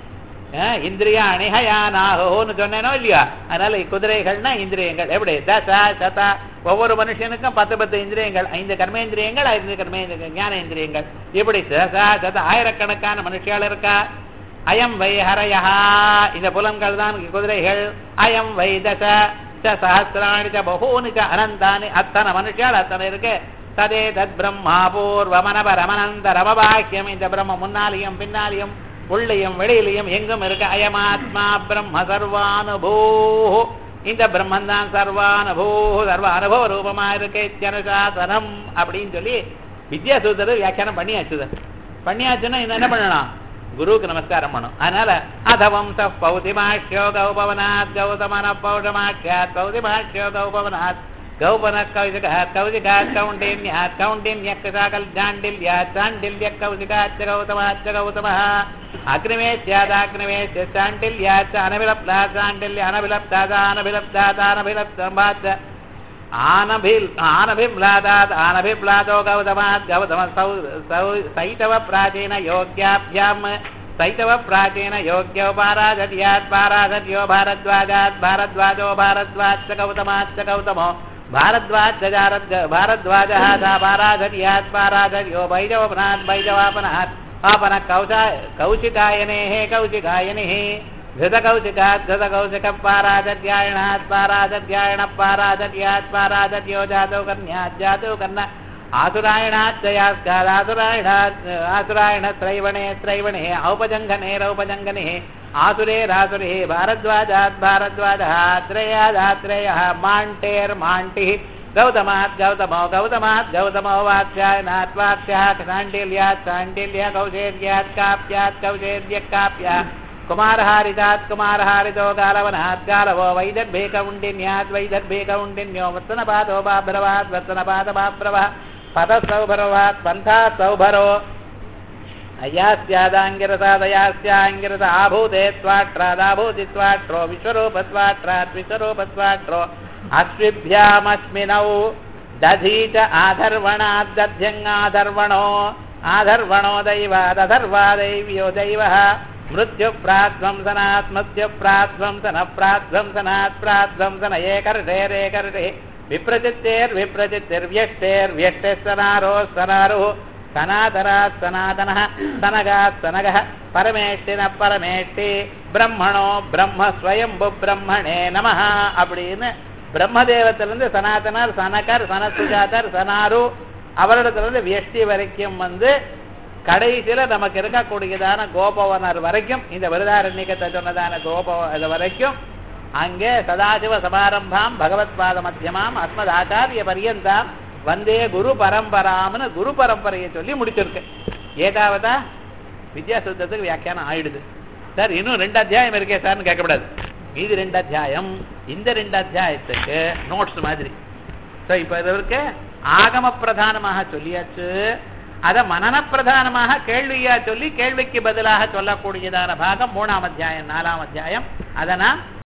இந்திரிய அணிஹயானாகோன்னு சொன்னேனோ இல்லையா அதனால குதிரைகள்னா இந்திரியங்கள் எப்படி தச சத ஒவ்வொரு மனுஷனுக்கும் பத்து பத்து இந்திரியங்கள் ஐந்து கர்மேந்திரியங்கள் ஐந்து கர்மேந்திர ஞான இந்திரியங்கள் இப்படி தச சத ஆயிரக்கணக்கான மனுஷியால் இருக்கா அயம் வை ஹரயா இந்த புலன்கள் தான் குதிரைகள் அயம் வை தச ச சஹசிராணி ச பகூனி ச அனந்தானி அத்தனை மனுஷால் அத்தனை இருக்கு ததே தத் பிரம்மா பூர்வமனபரமனந்தரமபாக்கியம் இந்த பிரம்ம முன்னாலையும் பின்னாலையும் உள்ளையும் வெளியிலையும் எங்கும் இருக்க அயமாத்மா பிரம்ம சர்வானுபூ இந்த பிரம்மன் தான் சர்வானுபூ சர்வ அனுபவ ரூபமா இருக்கு இத்தியனுசாசனம் அப்படின்னு சொல்லி வித்யாசூதர் வியாக்கியானம் பண்ணியாச்சு சார் பண்ணியாச்சுன்னா இன்னும் என்ன பண்ணணும் குருவுக்கு நமஸ்காரம் பண்ணும் அதனால அதவம் பௌதிமாஷ்யோ கௌபவனாத் கௌதமன பௌடமாஷ்யாத் பௌதிமாஷ்யோ கௌபவனாத் கௌபன கௌசிகாத் கௌசிகாத் கௌண்டின்யாத் கௌண்டின்யக்கசாகல் ஜாண்டில்யாத் ஜாண்டில்ய கௌசிகாச்ச கௌதமாச்ச கௌதமः அக்னிமேத்யாதாக்னிமேத்ய சாண்டில்யாத் அனபிலப்தாத் சாண்டில்ய அனபிலப்தாத் அனபிலப்தாத் அனபிலப்தம்பாத் ஆனபில் ஆனபிம்லாதாத் ஆனபிம்லாதோ கௌதமாத் கௌதம சௌ சௌ சைதவ பிராச்சீன யோக்யாभ्याम् சைதவ பிராச்சீன யோக்யோ பாராதத்யாத் பாராதத்யோ பாரத்வாஜாத் பாரத்வாஜோ பாரத்வாச்ச கௌதமாச்ச கௌதமோ भारद्वाज भारद्वाजः सा पाराधर्यात् पाराधर्यो वैजवपनात् वैजवापनात् आपनः कौशा कौशिकायनेः कौशिकायनिः घृतकौशिकात् घृतकौशिकः पारादर्यायणात् पारादर्यायणः पारादर्यात् पारादर्यो जातो कन्यात् जातो कर्ण आसुरायणाच्चयास्कादासुरायणात् आसुरायणत्रैवणे त्रैवणे औपजङ्घनेरौपजङ्घने आसुरेरासुरिः भारद्वाजात् भारद्वाजः त्रयादात्रेयः माण्टेर्माण्टिः गौतमात् गौतमो गौतमात् गौतमो वात्स्यायनात् वात्स्यः शाण्डिल्यात् शाण्डिल्य कौशेर्यात् काप्यात् कौशेर्यः काप्या कुमारहारितात् कुमारहारितो गालवनात् गालवो वैदर्भेकौण्डिन्यात् वैदर्भेकौण्डिन्यो वत्सनपादो बाभ्रवात् वत्सनपादबाभ्रवः पथसौभरवात् पन्थात् सौभरो अयास्यादाङ्गिरसादयास्याङ्गिरस आभूते त्वाट्रादाभूति त्वाट्रो विश्वरूपत्वाट्रात् विश्वरूपत्वाट्रो अश्विभ्यामस्मिनौ दधी च आधर्वणाद्दध्यङ्गाधर्वणो आधर्वणो दैवादधर्वादैव्यो दैवः मृत्युप्राध्वंसनात् मृत्युप्राध्वंसनप्राध्वंसनात् प्राध्वंसन एकर्षेरेकर्षे विप्रचित्तेर्विप्रचित्तिर्व्यष्टेर्व्यष्टेः सनारो सनारुः सनातनात् सनातनः सनगात् सनगः பரமேஷ்டின பரமேஷ்டி பிரம்மணோ பிரம்ம ஸ்வயம்பு பிரம்மணே நமஹ அப்படின்னு பிரம்மதேவத்திலிருந்து சனாதனர் சனகர் சனசுஜாதர் சனாரு அவரிடத்திலிருந்து வியஷ்டி வரைக்கும் வந்து கடைசியில நமக்கு இருக்கக்கூடியதான கோபவனர் வரைக்கும் இந்த விருதாரண்யத்தை சொன்னதான கோப இது வரைக்கும் அங்கே சதாசிவ சமாரம்பாம் பகவத் பாத மத்தியமாம் அஸ்மத் ஆச்சாரிய பரியந்தாம் வந்தே குரு பரம்பராம்னு குரு பரம்பரையை சொல்லி முடிச்சிருக்கு ஏதாவதா வித்யாசுத்தத்துக்கு வியாக்கியானம் ஆயிடுது சார் இன்னும் ரெண்டு அத்தியாயம் இருக்கே சார்னு கேட்கக்கூடாது மீதி ரெண்டு அத்தியாயம் இந்த ரெண்டு அத்தியாயத்துக்கு நோட்ஸ் மாதிரி ஸோ இப்போ இதற்கு ஆகம பிரதானமாக சொல்லியாச்சு அதை மனன பிரதானமாக கேள்வியா சொல்லி கேள்விக்கு பதிலாக சொல்லக்கூடியதான பாகம் மூணாம் அத்தியாயம் நாலாம் அத்தியாயம் அதை நாம்